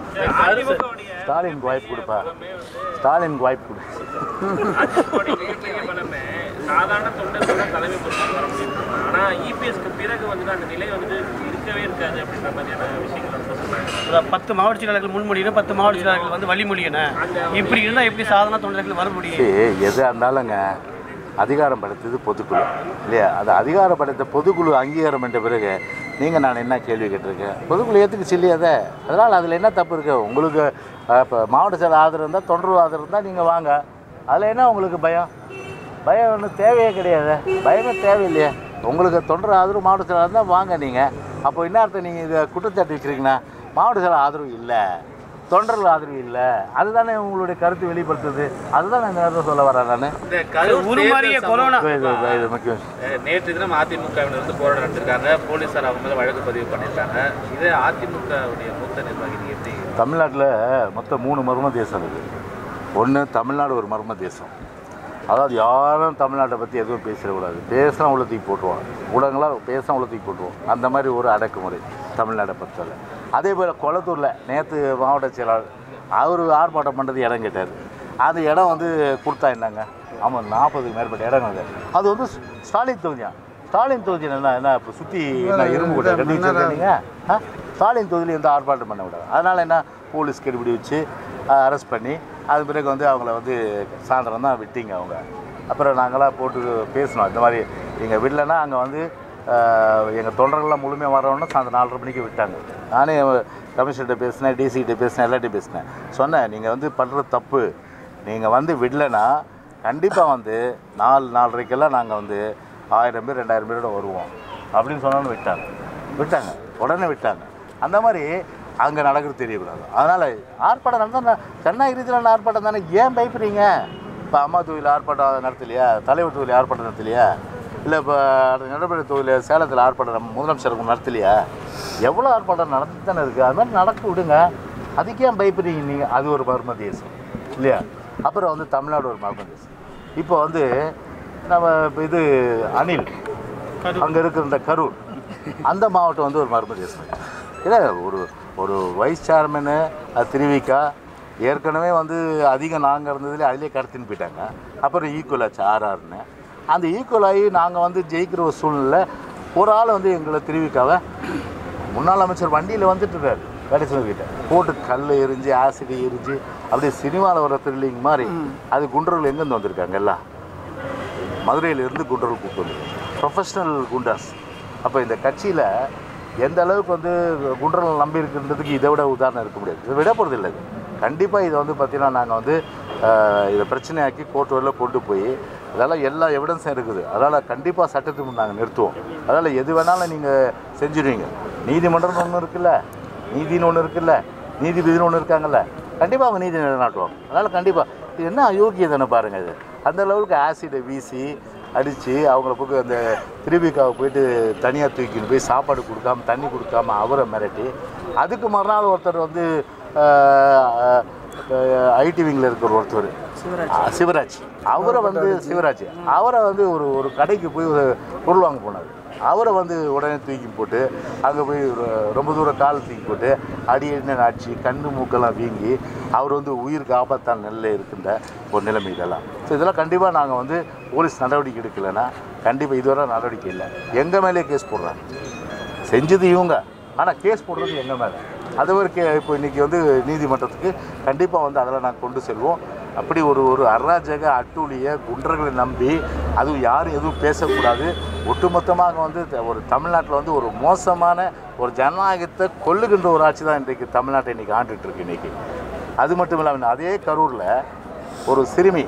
ஸ்டாலின் வாய்ப்பு கொடுப்பா ஸ்டாலின் வாய்ப்பு கொடு அதிமுகவுடைய மிகப்பெரிய பலமே சாதாரண தொண்டர்கள் தான் தலைமை பொறுப்பு வர முடியும் ஆனா இபிஎஸ்க்கு பிறகு வந்து அந்த நிலை வந்து இருக்கவே இருக்காது அப்படின்ற மாதிரியான விஷயங்கள் வந்து சொன்னாங்க அதாவது பத்து மாவட்ட செயலாளர்கள் முன்மொழியணும் பத்து மாவட்ட செயலாளர்கள் வந்து வழிமொழியணும் இப்படி இருந்தால் எப்படி சாதாரண தொண்டர்கள் வர முடியும் சரி, எது இருந்தாலுங்க அதிகாரம் படைத்தது பொதுக்குழு இல்லையா அது அதிகாரம் படைத்த பொதுக்குழு அங்கீகாரம் என்ற பிறகு நீங்கள் நான் என்ன கேள்வி கேட்டிருக்கேன் பொதுக்குழு ஏற்றுக்குச்சு இல்லையா அதை அதனால் அதில் என்ன தப்பு இருக்குது உங்களுக்கு இப்போ மாவட்ட செயலர் ஆதரவு இருந்தால் தொண்டர் ஆதரவு இருந்தால் நீங்கள் வாங்க அதில் என்ன உங்களுக்கு பயம் பயம் ஒன்றும் தேவையே கிடையாது பயமே தேவையில்லையே உங்களுக்கு தொண்டர் ஆதரவு மாவட்ட செயலர் இருந்தால் வாங்க நீங்கள் அப்போ என்ன அர்த்தம் நீங்கள் இதை குற்றச்சாட்டு வச்சுருக்கீங்கன்னா மாவட்ட செயலர் ஆதரவு இல்லை தொண்டர்கள் ஆதரவு இல்லை அதுதானே உங்களுடைய கருத்து வெளிப்படுத்துது அதுதான் நான் இந்த நேரத்தில் சொல்ல வரேன் நான் இந்த கரூர் உருமாறிய தேர்தல் கொரோனா இது இது முக்கியம் அஹ் நேற்று தினம் அதிமுகவினர் வந்து போராட்டம் நடத்திருக்காங்க போலீசார் அவங்க மேல வழக்கு பதிவு பண்ணியிருக்காங்க இதே அதிமுகவுடைய மூத்த நிர்வாகி நீங்க எப்படி தமிழ்நாட்டில் மொத்தம் மூணு மர்ம தேசம் இருக்குது ஒன்று தமிழ்நாடு ஒரு மர்ம தேசம் அதாவது யாரும் தமிழ்நாட்டை பற்றி எதுவும் பேசிடக்கூடாது பேசினா உள்ள தூக்கி போட்டுருவோம் ஊடகங்களாக பேசினா உள்ள தூக்கி போட்டுருவோம் அந்த மாதிரி ஒரு அடக்குமுறை தமிழ்நாட்டை பொறுத்தவரை அதே போல் கொளத்தூரில் நேற்று மாவட்ட செயலாளர் அவர் ஆர்ப்பாட்டம் பண்ணுறது இடம் கேட்டார் அந்த இடம் வந்து கொடுத்தா என்னங்க ஆமாம் நாற்பதுக்கு மேற்பட்ட இடங்கள் அது அது வந்து ஸ்டாலின் தொகுதியா ஸ்டாலின் தொகுதி என்ன என்ன இப்போ சுற்றி என்ன இரும்பு கூட கட்டி வச்சிருக்கீங்க ஆ ஸ்டாலின் தொகுதியில் எந்த ஆர்ப்பாட்டம் பண்ண விடாது அதனால் என்ன போலீஸ் கெடுபிடி வச்சு அரெஸ்ட் பண்ணி அது பிறகு வந்து அவங்கள வந்து சாயந்தரம் தான் விட்டீங்க அவங்க அப்புறம் நாங்களாம் போட்டு பேசினோம் இந்த மாதிரி எங்கள் வீட்டிலனா அங்கே வந்து எங்கள் தொண்டர்கள்லாம் முழுமையாக வரணும்னா சாயந்தரம் நாலரை மணிக்கு விட்டாங்க நானே கமிஷனர்கிட்ட பேசினேன் டிசிகிட்ட பேசினேன் எல்லார்ட்டையும் பேசினேன் சொன்னேன் நீங்கள் வந்து பண்ணுறது தப்பு நீங்கள் வந்து விடலைன்னா கண்டிப்பாக வந்து நாலு நாலரைக்கெல்லாம் நாங்கள் வந்து ஆயிரம் பேர் ரெண்டாயிரம் பேரோட வருவோம் அப்படின்னு சொன்னாலும் விட்டாங்க விட்டாங்க உடனே விட்டாங்க அந்த மாதிரி அங்கே நடக்கிறது தெரியக்கூடாது அதனால் ஆர்ப்பாட்டம் நடந்தால் சென்னை ரீதியில் ஆர்ப்பாட்டம் தானே ஏன் பயப்படுறீங்க இப்போ அம்மா தொகுதியில் ஆர்ப்பாட்டம் நடத்தலையா தலைவர் தொகுதியில் ஆர்ப்பாட்டம் நடத்தலையா இல்லை இப்போ நடைமுறை தொகுதியில் சேலத்தில் ஆர்ப்பாட்டம் நம்ம முதலமைச்சர் நடத்தலையா எவ்வளோ ஆர்ப்பாட்டம் நடந்து தானே இருக்குது அது மாதிரி நடக்க விடுங்க அதுக்கு ஏன் பயப்படுறீங்க நீங்கள் அது ஒரு மர்ம தேசம் இல்லையா அப்புறம் வந்து தமிழ்நாடு ஒரு மர்ம தேசம் இப்போ வந்து நம்ம இப்போ இது அணில் அங்கே இருக்கிற இந்த கரூர் அந்த மாவட்டம் வந்து ஒரு மர்ம தேசம் இல்லை ஒரு ஒரு வைஸ் சேர்மனு திருவிக்கா ஏற்கனவே வந்து அதிகம் நாங்கள் இருந்ததுலேயே அதிலே கடத்தின்னு போயிட்டாங்க அப்புறம் ஈக்குவல் ஆச்சு ஆர்ஆர்னு அந்த ஈக்குவல் ஆகி நாங்கள் வந்து ஜெயிக்கிற ஒரு சூழ்நிலை ஒரு ஆள் வந்து எங்களை திருவிக்காவை முன்னாள் அமைச்சர் வண்டியில் வந்துட்டு இருக்காரு கடைசிக்கிட்ட போட்டு கல் எரிஞ்சு ஆசிட் எரிஞ்சு அப்படியே சினிமாவில் வர த்ரில்லிங் மாதிரி அது குண்டர்கள் எங்கேருந்து வந்திருக்காங்க எல்லாம் மதுரையிலேருந்து குண்டர்கள் கூப்பிட்டு வந்து ப்ரொஃபஷ்னல் குண்டாஸ் அப்போ இந்த கட்சியில் எந்த அளவுக்கு வந்து குன்றல் நம்பி இருக்கின்றதுக்கு இதை விட உதாரணம் இருக்க முடியாது இதை விட போகிறது இல்லை கண்டிப்பாக இதை வந்து பார்த்திங்கன்னா நாங்கள் வந்து ஆஹ், இதை பிரச்சனையாக்கி கோர்ட் வரையில் கொண்டு போய் அதெல்லாம் எல்லா எவிடன்ஸும் இருக்குது அதனால் கண்டிப்பாக சட்டத்துக்கு முன் நாங்கள் நிறுத்துவோம் அதனால் எது வேணாலும் நீங்கள் செஞ்சுடுவீங்க நீதிமன்றம்னு ஒன்று இருக்குல்ல நீதின்னு ஒன்று இருக்குல்ல நீதிபதினு ஒன்று இருக்காங்கல்ல கண்டிப்பாக அவங்க நீதி நிலைநாட்டுவாங்க அதனால் கண்டிப்பாக இது என்ன அயோக்கியதானே பாருங்கள் இது அந்த லெவலுக்கு ஆசிடை வீசி அடித்து அவங்கள போய் அந்த திருவிக்காவை போயிட்டு தனியாக தூக்கின்னு போய் சாப்பாடு கொடுக்காம தண்ணி கொடுக்காம அவரை மிரட்டி அதுக்கு மறுநாள் ஒருத்தர் வந்து ஐடி விங்கில் இருக்கிற ஒருத்தர் ஆ, சிவராஜ் அவரை வந்து சிவராஜ் அவரை வந்து ஒரு ஒரு கடைக்கு போய் ஒரு பொருள் வாங்க போனார் அவரை வந்து உடனே தூக்கி போட்டு அங்கே போய் ஒரு- ரொம்ப தூரம் கால் தூக்கி போட்டு அடி என்ன ஆச்சு கண்ணு மூக்கெல்லாம் வீங்கி அவர் வந்து உயிருக்கு ஆபத்தான நிலையில் இருக்கின்ற ஒரு நிலைமை இதெல்லாம் ஸோ இதெல்லாம் கண்டிப்பாக நாங்கள் வந்து போலீஸ் நடவடிக்கை எடுக்கலைன்னா கண்டிப்பாக இதுவரை நடவடிக்கை இல்லை எங்கள் மேலே கேஸ் போடுறாங்க செஞ்சது இவங்க ஆனால் கேஸ் போடுறது எங்கள் மேலே அது ஒரு கே இப்போ இன்றைக்கி வந்து நீதிமன்றத்துக்கு கண்டிப்பாக வந்து அதெல்லாம் நாங்கள் கொண்டு செல்வோம் அப்படி ஒரு ஒரு அராஜக அட்டூழிய குன்றர்களை நம்பி அதுவும் யாரும் எதுவும் பேசக்கூடாது ஒட்டுமொத்தமாக வந்து த- ஒரு தமிழ்நாட்டில் வந்து ஒரு மோசமான ஒரு ஜனநாயகத்தை கொல்லுகின்ற ஒரு ஆட்சி தான் இன்றைக்கு தமிழ்நாட்டை இன்றைக்கி ஆண்டுட்டு இருக்கு இன்றைக்கி அது மட்டும் இல்லாமல் அதே கரூரில் ஒரு சிறுமி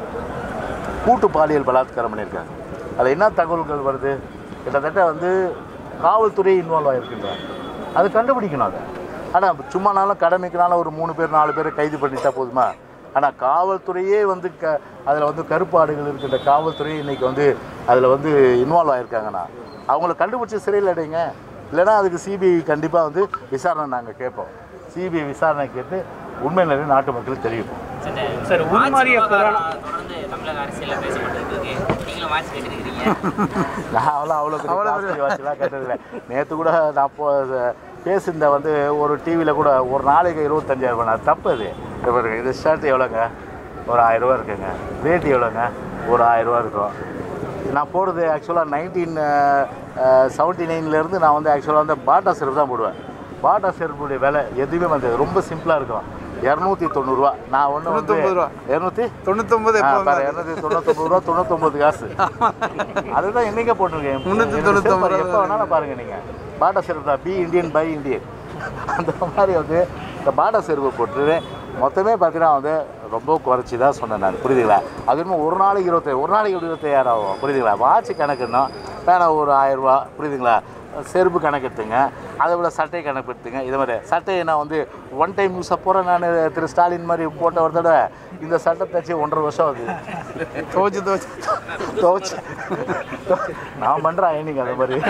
கூட்டு பாலியல் பலாத்காரம் பண்ணியிருக்காங்க அதில் என்ன தகவல்கள் வருது கிட்டத்தட்ட வந்து காவல்துறை இன்வால்வ் ஆகிருக்கின்றாங்க அது கண்டுபிடிக்கணும் அதை ஆனால் சும்மானாலும் கடமைக்குனாலும் ஒரு மூணு பேர் நாலு பேரை கைது பண்ணிட்டா போதுமா ஆனால் காவல்துறையே வந்து க அதில் வந்து கருப்பாடுகள் இருக்கின்ற காவல்துறை இன்றைக்கி வந்து அதில் வந்து இன்வால்வ் ஆகிருக்காங்கண்ணா அவங்கள கண்டுபிடிச்சி சிறையில் அடைங்க இல்லைன்னா அதுக்கு சிபிஐ கண்டிப்பாக வந்து விசாரணை நாங்கள் கேட்போம் சிபிஐ விசாரணை கேட்டு உண்மை நிலை நாட்டு மக்களுக்கு தெரிவிப்போம் சார் உருமாறிய புராணம் தொடர்ந்து தமிழக அரசியல்ல பேசப்பட்டிருக்கு நீங்களும் வாட்ச் கேட்டுருக்கீங்க நான் அவ்வளோ அவ்வளோ காஸ்ட்லி வாட்ச்லாம் கேட்டதில்லை நேற்று கூட நான் போ பேசியிருந்த வந்து ஒரு டிவியில் கூட ஒரு நாளைக்கு இருபத்தஞ்சாயிரம் ரூபாய் அது தப்பு அது இது பாருங்க இது ஷர்ட் எவ்வளோங்க ஒரு ஆயிரரூவா இருக்குங்க வேட்டி எவ்வளோங்க ஒரு ஆயிரரூவா இருக்கும் நான் போடுறது ஆக்சுவலாக நைன்டீன் செவன்ட்டி நைன்லேருந்து நான் வந்து ஆக்சுவலாக வந்து பாட்டா செருப்பு தான் போடுவேன் பாட்டா செருப்புடைய விலை எதுவுமே வந்து ரொம்ப சிம்பிளாக இருக்கும் இரநூத்தி தொண்ணூறுரூவா நான் ஒன்று வந்து இரநூத்தி தொண்ணூத்தொம்பது ஆ, பாரு, இரநூத்தி தொண்ணூத்தொம்பது ரூபா தொண்ணூத்தொம்பது காசு அதுதான் என்னைக்கே போட்டிருக்கேன் முன்னூத்தி என்னோட தொண்ணூத்தொம்பது செருப்பு எப்போ வேணாலும் பாருங்க நீங்க பாட்டா செருப்பு தான் பி இந்தியன் பை இந்தியன் அந்த மாதிரி வந்து இந்த பாட்டா செருப்பு போட்டு மொத்தமே பார்த்தீங்கன்னா வந்து ரொம்ப குறைச்சி தான் சொன்னேன் நான் புரியுதுங்களா அது இன்னும் ஒரு நாளைக்கு இருபத்தி ஒரு நாளைக்கு எப்படி இருபத்தையாயிரம் ஆகும் புரியுதுங்களா வாட்ச் கணக்குன்னா வேணா ஒரு ஆயிரரூபா புரியுதுங்களா செருப்பு கணக்கு எடுத்துங்க அதை விட சட்டை கணக்கு எடுத்துங்க இது மாதிரி சட்டையை நான் வந்து ஒன் டைம் யூஸாக போகிறேன் நான் திரு ஸ்டாலின் மாதிரி போட்ட ஒரு தடவை இந்த சட்டை தச்சு ஒன்றரை வருஷம் ஆகுது துவச்சு துவச்சு துவைச்சு நான் பண்ணுறேன் அயனிங் அந்த மாதிரி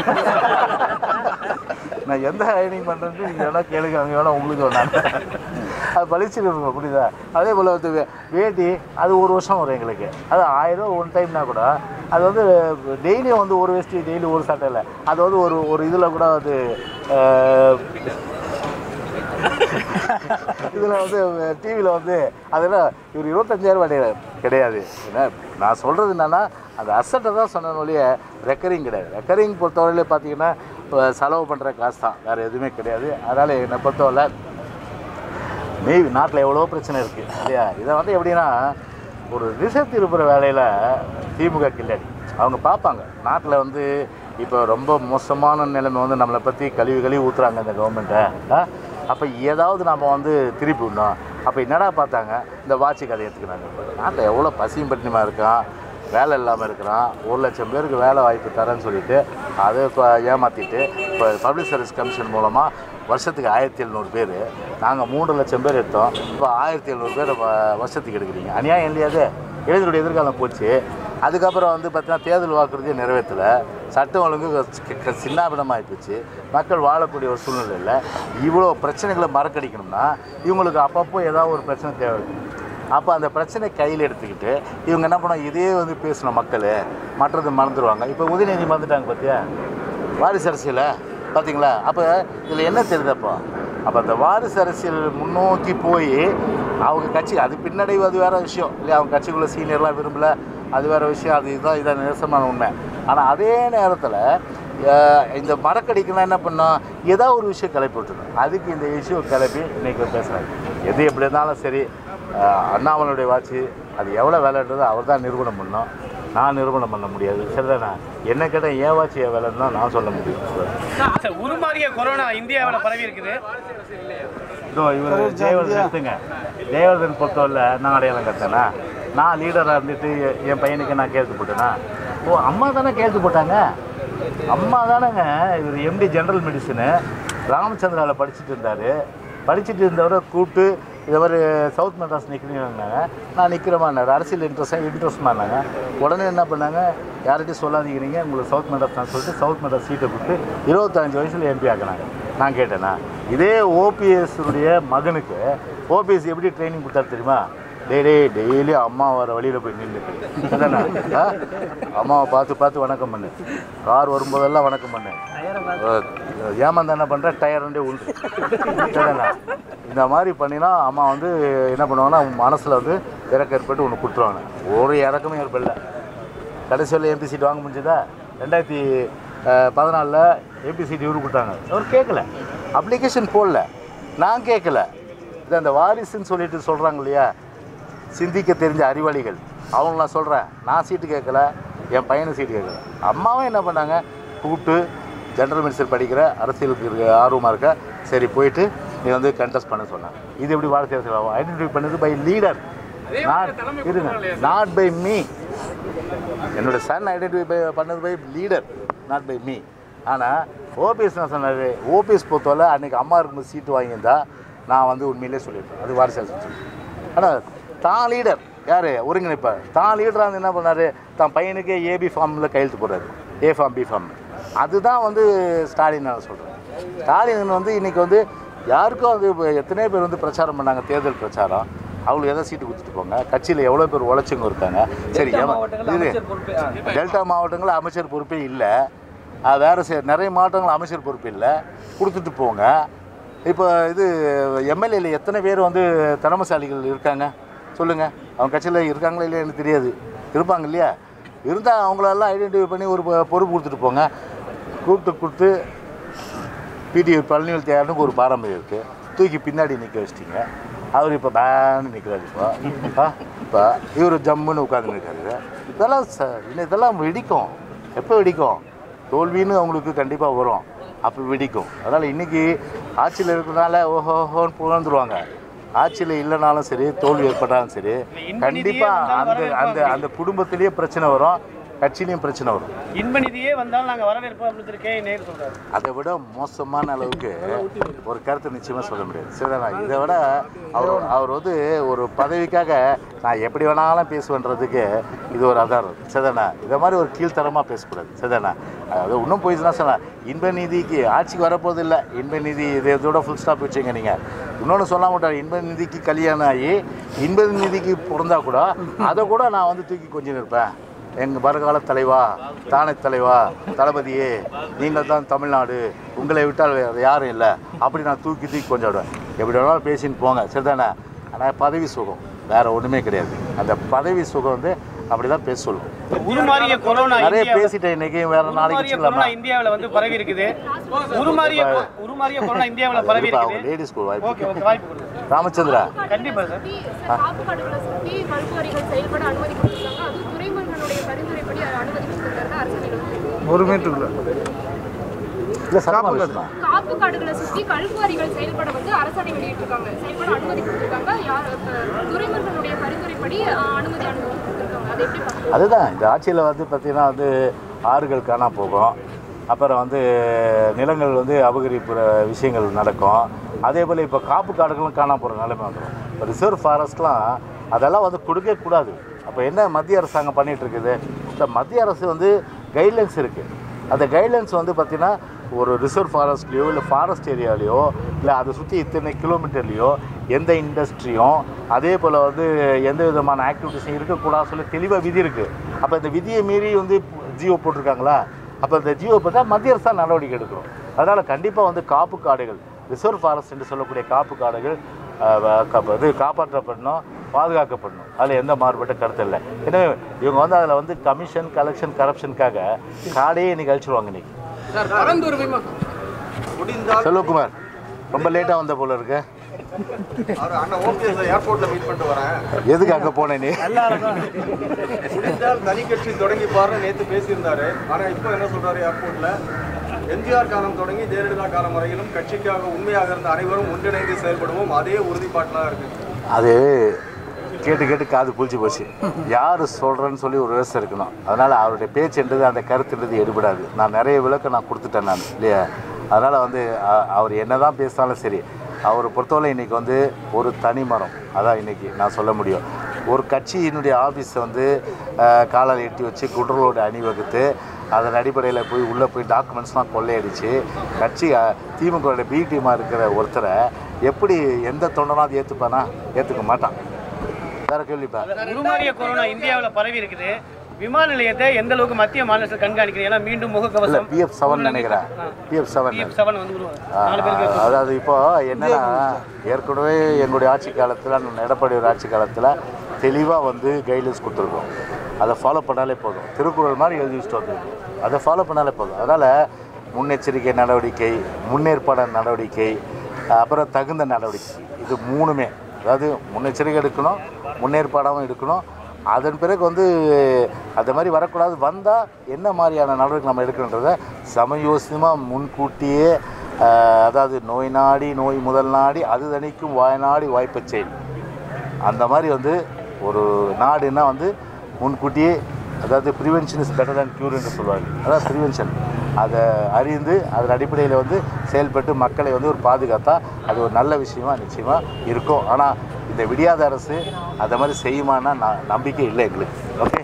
நான் எந்த அயனிங் பண்ணுறது நீங்கள் வேணால் கேளுங்க அங்கே வேணால் உங்களுக்கு வேணாம் அது பளிச்சுட்டு இருக்கும் புரியுதா அதே போல் வந்து வே- வேட்டி அது ஒரு வருஷம் வரும் எங்களுக்கு அது ஆயிரம் ஒன் டைம்னா கூட அது வந்து டெய்லியும் வந்து ஒரு வேஷ்டி டெய்லி ஒரு சட்டை இல்லை அது வந்து ஒரு ஒரு இதில் கூட அது இதில் வந்து டிவியில் வந்து அதெல்லாம் இவர் இருபத்தஞ்சாயிரம் கிடையாது கிடையாது ஏன்னா நான் சொல்கிறது என்னென்னா அந்த அசட்டை தான் சொன்னேன் ஒழிய ரெக்கரிங் கிடையாது ரெக்கரிங் பொறுத்தவரையிலே பார்த்தீங்கன்னா இப்போ செலவு பண்ணுற காசு தான் வேறு எதுவுமே கிடையாது அதனால் என்னை பொறுத்தவரை மேபி நாட்டில் எவ்வளோ பிரச்சனை இருக்குது இல்லையா இதை வந்து எப்படின்னா ஒரு திசை திருப்புற வேலையில் திமுக கில்லாடி அவங்க பார்ப்பாங்க நாட்டில் வந்து இப்போ ரொம்ப மோசமான நிலைமை வந்து நம்மளை பற்றி கழுவி கழுவி ஊற்றுறாங்க இந்த கவர்மெண்ட்டை அப்போ ஏதாவது நம்ம வந்து திருப்பி விடணும் அப்போ என்னடா பார்த்தாங்க இந்த வாட்சி கதை எடுத்துக்கிறாங்க நாட்டில் எவ்வளோ பசியும் பட்டினிமா இருக்கான் வேலை இல்லாமல் இருக்கிறான் ஒரு லட்சம் பேருக்கு வேலை வாய்ப்பு தரேன்னு சொல்லிட்டு அதை இப்போ ஏமாற்றிட்டு இப்போ பப்ளிக் சர்வீஸ் கமிஷன் மூலமாக வருஷத்துக்கு ஆயிரத்தி எழுநூறு பேர் நாங்கள் மூன்று லட்சம் பேர் எடுத்தோம் இப்போ ஆயிரத்தி எழுநூறு பேர் வ- வருஷத்துக்கு எடுக்கிறீங்க அநியாயம் இல்லையாது இளைஞருடைய எதிர்காலம் போச்சு அதுக்கப்புறம் வந்து பார்த்தீங்கன்னா தேர்தல் வாக்குறுதியை நிறைவேற்றலை சட்டம் ஒழுங்கு க- க- சின்னாபின்னமாகி போச்சு மக்கள் வாழக்கூடிய ஒரு சூழ்நிலையில் இவ்வளோ பிரச்சனைகளை மறக்கடிக்கணும்னா இவங்களுக்கு அப்பப்போ ஏதாவது ஒரு பிரச்சனை தேவை அப்போ அந்த பிரச்சனை கையில் எடுத்துக்கிட்டு இவங்க என்ன பண்ணோம் இதே வந்து பேசணும் மக்கள் மற்றது மறந்துடுவாங்க இப்போ உதயநிதி மறந்துட்டாங்க பார்த்தியா வாரிசு அரசியலை பார்த்தீங்களா அப்போ இதில் என்ன தெரியுதப்போ அப்போ அந்த வாரிசு அரசியல் முன்னோக்கி போய் அவங்க கட்சி அது பின்னடைவு அது வேறு விஷயம் இல்லையா அவங்க கட்சிக்குள்ளே சீனியர்லாம் விரும்பல அது வேறு விஷயம் அது இதுதான் இதான் நிரசமான உண்மை ஆனால் அதே நேரத்தில் இந்த மரக்கடிக்கெல்லாம் என்ன பண்ணோம் ஏதாவது ஒரு விஷயம் கிளப்பி விட்டுருணும் அதுக்கு இந்த இஷ்யூ கிளப்பி இன்றைக்கி பேசுகிறாங்க எது எப்படி இருந்தாலும் சரி அஹ், அண்ணாமலையுடைய வாட்சி அது எவ்வளோ விளையாடுறதோ அவர் தான் நிரூபணம் பண்ணோம் நான் நிரூபணம் பண்ண முடியாது சரிதானே என்ன கேட்டால் ஏவாச்சி வேலைன்னு தான் நான் சொல்ல முடியும் சார் உருமாறிய கொரோனா இந்தியாவில் பரவி இருக்குது இதோ இவர் ஜெயவர்தன் எடுத்துங்க ஜெயவர்தன் பொறுத்தவரை நான் அடையாளம் கட்டேனா நான் லீடராக இருந்துட்டு எ- என் பையனுக்கு நான் கேள்வி போட்டேனா ஓ அம்மா தானே கேள்வி போட்டாங்க அம்மா தானேங்க இவர் எம்டி ஜெனரல் மெடிசனு ராமச்சந்திராவில் படிச்சுட்டு இருந்தார் படிச்சுட்டு இருந்தவரை கூப்பிட்டு இதை மாதிரி சவுத் மெட்ராஸ் நிற்கிறீங்கன்னாங்க நான் நிற்கிறேமான்னாரு அரசியல் இன்ட்ரெஸ்டாக இன்ட்ரெஸ்ட்மானாங்க உடனே என்ன பண்ணாங்க யார்கிட்டையும் சொல்லாதீங்கிறீங்க உங்களுக்கு சவுத் மெட்ராஸ் நான் சொல்லிட்டு சவுத் மெட்ராஸ் சீட்டை கொடுத்து இருபத்தஞ்சு வயசில் எம்பி ஆக்கினாங்க நான் கேட்டேனா இதே ஓபிஎஸ்னுடைய மகனுக்கு ஓபிஎஸ் எப்படி ட்ரைனிங் கொடுத்தாரு தெரியுமா டே டே டெய்லி அம்மா வர வழியில் போய் நின்றுட்டு அதானே ஆ? அம்மாவை பார்த்து பார்த்து வணக்கம் பண்ணு கார் வரும்போதெல்லாம் வணக்கம் பண்ணு அஹ், ஏமாந்தா என்ன பண்ணுற டயர் ரெண்டே உண்டு சரிதானே இந்த மாதிரி பண்ணினா அம்மா வந்து என்ன பண்ணுவாங்கன்னா மனசில் வந்து இறக்க ஏற்பட்டு ஒன்று கொடுத்துருவாங்க ஒரு இறக்கமே ஏற்படல கடைசி வரல எம்பி சீட் வாங்க முடிஞ்சதா ரெண்டாயிரத்தி பதினாலில் எம்பி சீட் இவரு கொடுத்தாங்க அவர் கேட்கல அப்ளிகேஷன் போடல நான் கேட்கல இது அந்த வாரிசுன்னு சொல்லிட்டு சொல்கிறாங்க இல்லையா சிந்திக்க தெரிஞ்ச அறிவாளிகள் அவங்க நான் சொல்கிறேன் நான் சீட்டு கேட்கல என் பையனை சீட்டு கேட்கல அம்மாவும் என்ன பண்ணாங்க கூப்பிட்டு ஜெனரல் மெடிசன் படிக்கிற அரசியலுக்கு இருக்க ஆர்வமாக இருக்க சரி போயிட்டு நீ வந்து கண்டெஸ்ட் பண்ண சொன்னாங்க இது எப்படி வாழ்க்கை ஐடென்டிஃபை பண்ணது பை லீடர் நாட் இருங்க நாட் பை மீ என்னோட சன் ஐடென்டிஃபை பண்ணது by leader not by me ஆனால் ஓபிஎஸ் நான் சொன்னார் ஓபிஎஸ் பொறுத்தவரை அன்றைக்கி அம்மா இருக்கும்போது சீட்டு வாங்கியிருந்தா நான் வந்து உண்மையிலே சொல்லியிருப்பேன் அது வாரிசு சொல்லி ஆனால் தான் லீடர் யார் ஒருங்கிணைப்பார் தான் லீடராக இருந்து என்ன பண்ணார் தான் பையனுக்கே ஏபி ஃபார்மில் கையெழுத்து போடுறாரு ஏ ஃபார்ம் பி ஃபார்ம் அதுதான் வந்து ஸ்டாலின் நான் சொல்கிறேன் ஸ்டாலின் வந்து இன்றைக்கி வந்து யாருக்கும் வந்து இப்போ எத்தனையோ பேர் வந்து பிரச்சாரம் பண்ணாங்க தேர்தல் பிரச்சாரம் அவங்களுக்கு எதாவது சீட்டு கொடுத்துட்டு போங்க கட்சியில் எவ்வளோ பேர் உழைச்சவங்க இருக்காங்க சரி டெல்டா ஏமா மாவட்டங்கள்ல இது அமைச்சர் பொறுப்பே ஆ. டெல்டா மாவட்டங்களில் அமைச்சர் பொறுப்பே இல்லை வேறு சில நிறைய மாவட்டங்கள் அமைச்சர் பொறுப்பு இல்லை கொடுத்துட்டு போங்க இப்போ இது எம்எல்ஏல எத்தனை பேர் வந்து திறமசாலிகள் இருக்காங்க சொல்லுங்கள் அவங்க கட்சியில் இருக்காங்களா இல்லையா எனக்கு தெரியாது இருப்பாங்க இல்லையா இருந்தால் அவங்களெல்லாம் ஐடென்டிஃபை பண்ணி ஒரு பொ- பொறுப்பு கொடுத்துட்டு போங்க கூப்பிட்டு கொடுத்து பிடி பழனிவேல் தேர்னுக்கு ஒரு பாரம்பரியம் இருக்குது தூக்கி பின்னாடி நிற்க வச்சிட்டீங்க அவர் இப்போ பேன்னு நிற்கிறாரு இப்போ ஆ இப்போ இவர் ஜம்முன்னு உட்காந்து நிற்கிறாரு இதெல்லாம் ச இன்னும் இதெல்லாம் வெடிக்கும் எப்போ வெடிக்கும் தோல்வின்னு அவங்களுக்கு கண்டிப்பாக வரும் அப்போ வெடிக்கும் அதனால் இன்றைக்கி ஆட்சியில் இருக்கிறனால ஓஹோஹோன்னு புகழ்ந்துருவாங்க ஆட்சியில் இல்லைனாலும் சரி தோல்வி ஏற்பட்டாலும் சரி கண்டிப்பாக அந்த அந்த அந்த குடும்பத்திலேயே பிரச்சனை வரும் கட்சியிலையும் பிரச்சனை வரும் இன்ப நிதியே வந்தாலும் நாங்கள் வரவேற்போம் அப்படின்னு சொல்லி கே நேரு சொல்றாரு அதை விட மோசமான அளவுக்கு ஒரு கருத்தை நிச்சயமாக சொல்ல முடியாது சரிதானா இதை விட அவர் அவர் வந்து ஒரு பதவிக்காக நான் எப்படி வேணாலும் பேசுவேன்றதுக்கு இது ஒரு ஆதாரம் சரிதானா இதை மாதிரி ஒரு கீழ்த்தரமாக பேசக்கூடாது சரிதானா அதாவது இன்னும் போயிடுச்சுன்னா சொல்லலாம் இன்ப நீதிக்கு ஆட்சிக்கு வரப்போது இல்லை இன்ப நீதி இது இதோட ஃபுல் ஸ்டாப் வச்சுங்க நீங்கள் இன்னொன்று சொல்ல மாட்டார் இன்ப நிதிக்கு கல்யாணம் ஆகி இன்ப நிதிக்கு பிறந்தா கூட அதை கூட நான் வந்து தூக்கி கொஞ்சம் இருப்பேன் எங்கள் வருங்கால தலைவா தானே தலைவா தளபதியே நீங்கள் தான் தமிழ்நாடு உங்களை விட்டால் வேறு யாரும் இல்லை அப்படி நான் தூக்கி தூக்கி கொஞ்சம் எப்படி வேணாலும் பேசின்னு போங்க சரிதானே ஆனால் பதவி சுகம் வேறு ஒன்றுமே கிடையாது அந்த பதவி சுகம் வந்து அப்படி தான் பேச சொல்லுவோம் உருமாறிய கொரோனா நிறைய இந்தியாவுல- பேசிட்டேன் இன்னைக்கு வேறு நாளைக்கு உருமாறிய வச்சுக்கலாமா கொரோனா இந்தியாவில் வந்து பரவி இருக்குது உருமாறிய கொ- உருமாறிய கொரோனா இந்தியாவில் பரவி அவங்க இருக்குது லேடிஸ் ஸ்கூல் வாய்ப்பு ஓகே ஓகே வாய்ப்பு கொடுங்க ராமச்சந்திரா கண்டிப்பா சார் காப்பு காடுகளை சுற்றி மருத்துவர்கள் செயல்பட அனுமதி கொடுத்துருக்காங்க அதுவும் துறைமுகங்களுடைய பரிந்துரைப்படி அனுமதி கொடுத்துருக்காரு அரசு ஒரு மீட்டருக்குள்ள இல்லை சத்தமாக பேசுமா காப்பு காடுகளை சுற்றி கல்குவாரிகள் செயல்பட வந்து அரசாணை வெளியிட்டிருக்காங்க செயல்பட அனுமதி கொடுத்துருக்காங்க யார் இப்ப துறைமுகங்களுடைய பரிந்துரைப்படி அஹ், அனுமதி அனுமதி கொடுத்துருக்காங்க அதை எப்படி பார்க்கணும் அதுதான் இந்த ஆட்சியில் வந்து பார்த்திங்கன்னா வந்து ஆறுகள் காணா போகும் அப்புறம் வந்து நிலங்கள் வந்து அபகரிப்புற விஷயங்கள் நடக்கும் அதே போல் இப்போ காப்பு காடுகளும் காணா போகிற நிலைமை வந்துடும் இப்போ ரிசர்வ் ஃபாரஸ்ட்லாம் அதெல்லாம் வந்து கொடுக்கவே கூடாது அப்போ என்ன மத்திய அரசாங்கம் பண்ணிகிட்டு இருக்குது இந்த மத்திய அரசு வந்து கைட்லைன்ஸ் இருக்குது அந்த கைட்லைன்ஸ் வந்து பார்த்திங்கன்னா ஒரு ரிசர்வ் ஃபாரஸ்ட்லேயோ இல்லை ஃபாரஸ்ட் ஏரியாலேயோ இல்லை அதை சுற்றி இத்தனை கிலோமீட்டர்லேயோ எந்த இண்டஸ்ட்ரியும் அதே போல் வந்து எந்த விதமான ஆக்டிவிட்டிஸும் இருக்கக்கூடாது சொல்லி தெளிவாக விதி இருக்குது அப்போ இந்த விதியை மீறி வந்து ஜியோ போட்டிருக்காங்களா அப்போ இந்த ஜியோ பார்த்தா மத்திய அரசு நடவடிக்கை எடுக்கணும் அதனால் கண்டிப்பாக வந்து காப்பு காடுகள் ரிசர்வ் ஃபாரஸ்ட் என்று சொல்லக்கூடிய காப்பு காடுகள் அஹ், வ- கா- இது காப்பாற்றப்படணும் பாதுகாக்கப்படணும் அதில் எந்த மாறுபட்ட கருத்து இல்லை எனவே இவங்க வந்து அதில் வந்து கமிஷன் கலெக்ஷன் கரப்ஷனுக்காக காடையே இன்னைக்கு அழிச்சிருவாங்க இன்னைக்கு சார் பரந்தூர் விமா செல்வகுமார் ரொம்ப லேட்டாக வந்த போல இருக்கு அவர் அண்ணன் ஓபிஎஸ் ஏர்போர்ட்ல மீட் பண்ணிட்டு வரேன் எதுக்கு அங்கே போனேன் நீ முடிந்தால் தனி கட்சி தொடங்கி பாருன்னு நேத்து பேசியிருந்தாரு ஆனா இப்போ என்ன சொல்றாரு ஏர்போர்ட்ல எம்ஜிஆர் காலம் தொடங்கி ஜெயலலிதா காலம் வரையிலும் கட்சிக்காக உண்மையாக இருந்த அனைவரும் ஒன்றிணைந்து செயல்படுவோம் அதே உறுதிப்பாட்டுலாம் இருக்கு அது கேட்டு கேட்டு காது புளிச்சு போச்சு யார் சொல்கிறேன்னு சொல்லி ஒரு விவசாயம் இருக்கணும் அதனால் அவருடைய பேச்சுன்றது அந்த கருத்துன்றது எடுபடாது நான் நிறைய விளக்கம் நான் கொடுத்துட்டேன் நான் இல்லையா அதனால் வந்து அ- அவர் என்ன தான் பேசினாலும் சரி அவரை பொறுத்தவரை இன்றைக்கி வந்து ஒரு தனி மரம் அதான் இன்றைக்கி நான் சொல்ல முடியும் ஒரு கட்சியினுடைய ஆஃபீஸை வந்து அஹ், காலால் எட்டி வச்சு குற்றலோடு அணிவகுத்து அதன் அடிப்படையில் போய் உள்ளே போய் டாக்குமெண்ட்ஸ்லாம் கொள்ளையடிச்சு கட்சி அஹ், திமுகவோட பி டீமாக இருக்கிற ஒருத்தரை எப்படி எந்த தொண்டனாவது ஏற்றுப்பானா ஏற்றுக்க மாட்டான் வேற கேள்விப்பா உருமாறிய கொரோனா இந்தியாவில் பரவி இருக்குது விமான நிலையத்தை எந்த அளவுக்கு மத்திய மாநிலத்தில் கண்காணிக்கிறீங்க ஏன்னா மீண்டும் இல்லை முகக்கவசம் பிஎஃப் செவன் நினைக்கிறேன் பிஎஃப் செவன் செவன் வந்து உருவாங்க நாலு பேருக்கு அதாவது இப்போ என்னன்னா ஏற்கனவே எங்களுடைய ஆட்சி காலத்தில் எடப்பாடி ஆட்சி காலத்தில் தெளிவாக வந்து கைட்லைன்ஸ் கொடுத்துருக்கோம் அதை ஃபாலோ பண்ணாலே போதும் திருக்குறள் மாதிரி எழுதி வச்சுட்டு வந்திருக்கு அதை ஃபாலோ பண்ணாலே போதும் அதனால் முன்னெச்சரிக்கை நடவடிக்கை முன்னேற்பாடு நடவடிக்கை அப்புறம் தகுந்த நடவடிக்கை இது மூணுமே அதாவது முன்னெச்சரிக்கை எடுக்கணும் முன்னேற்பாடாகவும் எடுக்கணும் அதன் பிறகு வந்து அந்த மாதிரி வரக்கூடாது வந்தால் என்ன மாதிரியான நடவடிக்கை நம்ம எடுக்கணுன்றத சமயோசிதமாக முன்கூட்டியே ஆஹ், அதாவது நோய் நாடி நோய் முதல் நாடி அது தணிக்கும் வாய் நாடி வாய்ப்பச் செயல் அந்த மாதிரி வந்து ஒரு நாடுன்னா வந்து முன்கூட்டியே அதாவது prevention is better than cure என்று சொல்லுவாங்க அதாவது ப்ரிவென்ஷன் அதை அறிந்து அதன் அடிப்படையில் வந்து செயல்பட்டு மக்களை வந்து ஒரு பாதுகாத்தா அது ஒரு நல்ல விஷயமா நிச்சயமாக இருக்கும் ஆனால் இந்த விடியாத அரசு அந்த மாதிரி செய்யுமான்னா நான் நம்பிக்கை இல்லை எங்களுக்கு ஓகே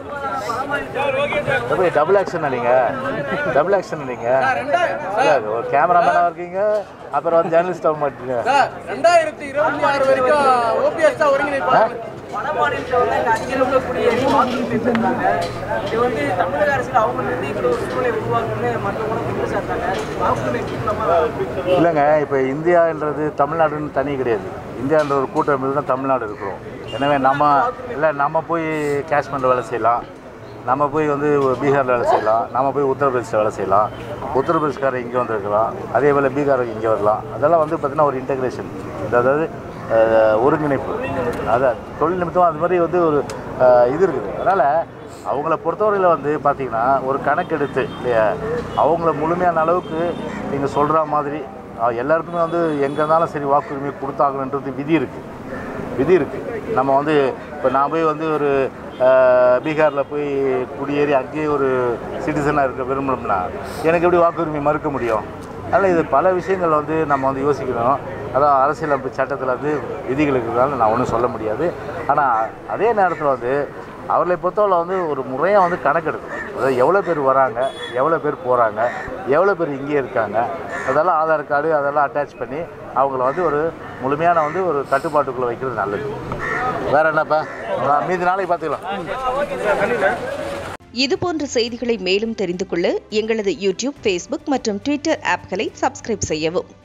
எப்படி டபுள் ஆக்ஷன் நீங்கள் டபுள் ஆக்ஷன் நீங்கள் ஒரு கேமராமேனாக இருக்கீங்க அப்புறம் வந்து ஜேர்னலிஸ்டாக மாட்டீங்க சார் ரெண்டாயிரத்தி இருபத்தி ஆறு வரைக்கும் ஓபிஎஸ் தான் ஒருங்கிணைப்பாங்க வட மாநிலத்தில் வந்து இந்த அஞ்சல் குடியேறி வாக்குறுதி பெற்றிருந்தாங்க இது வந்து தமிழக அரசில் அவங்க நிர்ணயிக்கிற ஒரு சூழ்நிலை உருவாக்குன்னு மற்றவங்க குற்றம் சாட்டாங்க வாக்குரிமை கூட்டமாக இல்லைங்க இப்போ இந்தியான்றது தமிழ்நாடுன்னு தனி கிடையாது இந்தியான்ற ஒரு கூட்டமைப்பு தான் தமிழ்நாடு இருக்கிறோம் எனவே நம்ம இல்லை நம்ம போய் காஷ்மீரில் வேலை செய்யலாம் நம்ம போய் வந்து பீகாரில் வேலை செய்யலாம் நம்ம போய் உத்தரப்பிரதேசில் வேலை செய்யலாம் உத்தரப்பிரதேஷ்காரர் இங்கே வந்திருக்கலாம் அதே போல் பீகார் இங்கே வரலாம் அதெல்லாம் வந்து பார்த்திங்கன்னா ஒரு இன்டகிரேஷன் அதாவது அஹ், ஒருங்கிணைப்பு அதான் தொழில் நிமித்தம் அது மாதிரி வந்து ஒரு அஹ், இது இருக்குது அதனால் அவங்கள பொறுத்தவரையில் வந்து பார்த்திங்கன்னா ஒரு கணக்கெடுத்து இல்லையா அவங்கள முழுமையான அளவுக்கு நீங்கள் சொல்கிற மாதிரி அஹ், எல்லாருக்குமே வந்து எங்கே இருந்தாலும் சரி வாக்குரிமை கொடுத்தாங்கன்றது விதி இருக்குது விதி இருக்குது நம்ம வந்து இப்போ நான் போய் வந்து ஒரு பீகாரில் போய் குடியேறி அங்கேயே ஒரு சிட்டிசனாக இருக்க விரும்பணும்னா எனக்கு எப்படி வாக்குரிமை மறுக்க முடியும் அதனால் இது பல விஷயங்கள் வந்து நம்ம வந்து யோசிக்கணும் அதான் அரசியலமைப்பு சட்டத்தில் வந்து விதிகள் இருக்கிறதால நான் ஒன்றும் சொல்ல முடியாது ஆனால் அதே நேரத்தில் வந்து அவர்களை பொறுத்தவரை வந்து ஒரு முறையாக வந்து கணக்கெடுக்கணும் அதாவது எவ்வளோ பேர் வராங்க எவ்வளோ பேர் போகிறாங்க எவ்வளோ பேர் இங்கே இருக்காங்க அதெல்லாம் ஆதார் கார்டு அதெல்லாம் அட்டாச் பண்ணி அவங்கள வந்து ஒரு முழுமையான வந்து ஒரு கட்டுப்பாட்டுக்குள்ளே வைக்கிறது நல்லது வேற என்னப்பா நான் மீதி நாளைக்கு பார்த்துக்கலாம் இதுபோன்ற செய்திகளை மேலும் தெரிந்து கொள்ள எங்களது யூடியூப் ஃபேஸ்புக் மற்றும் ட்விட்டர் ஆப்களை சப்ஸ்கிரைப் செய்யவும்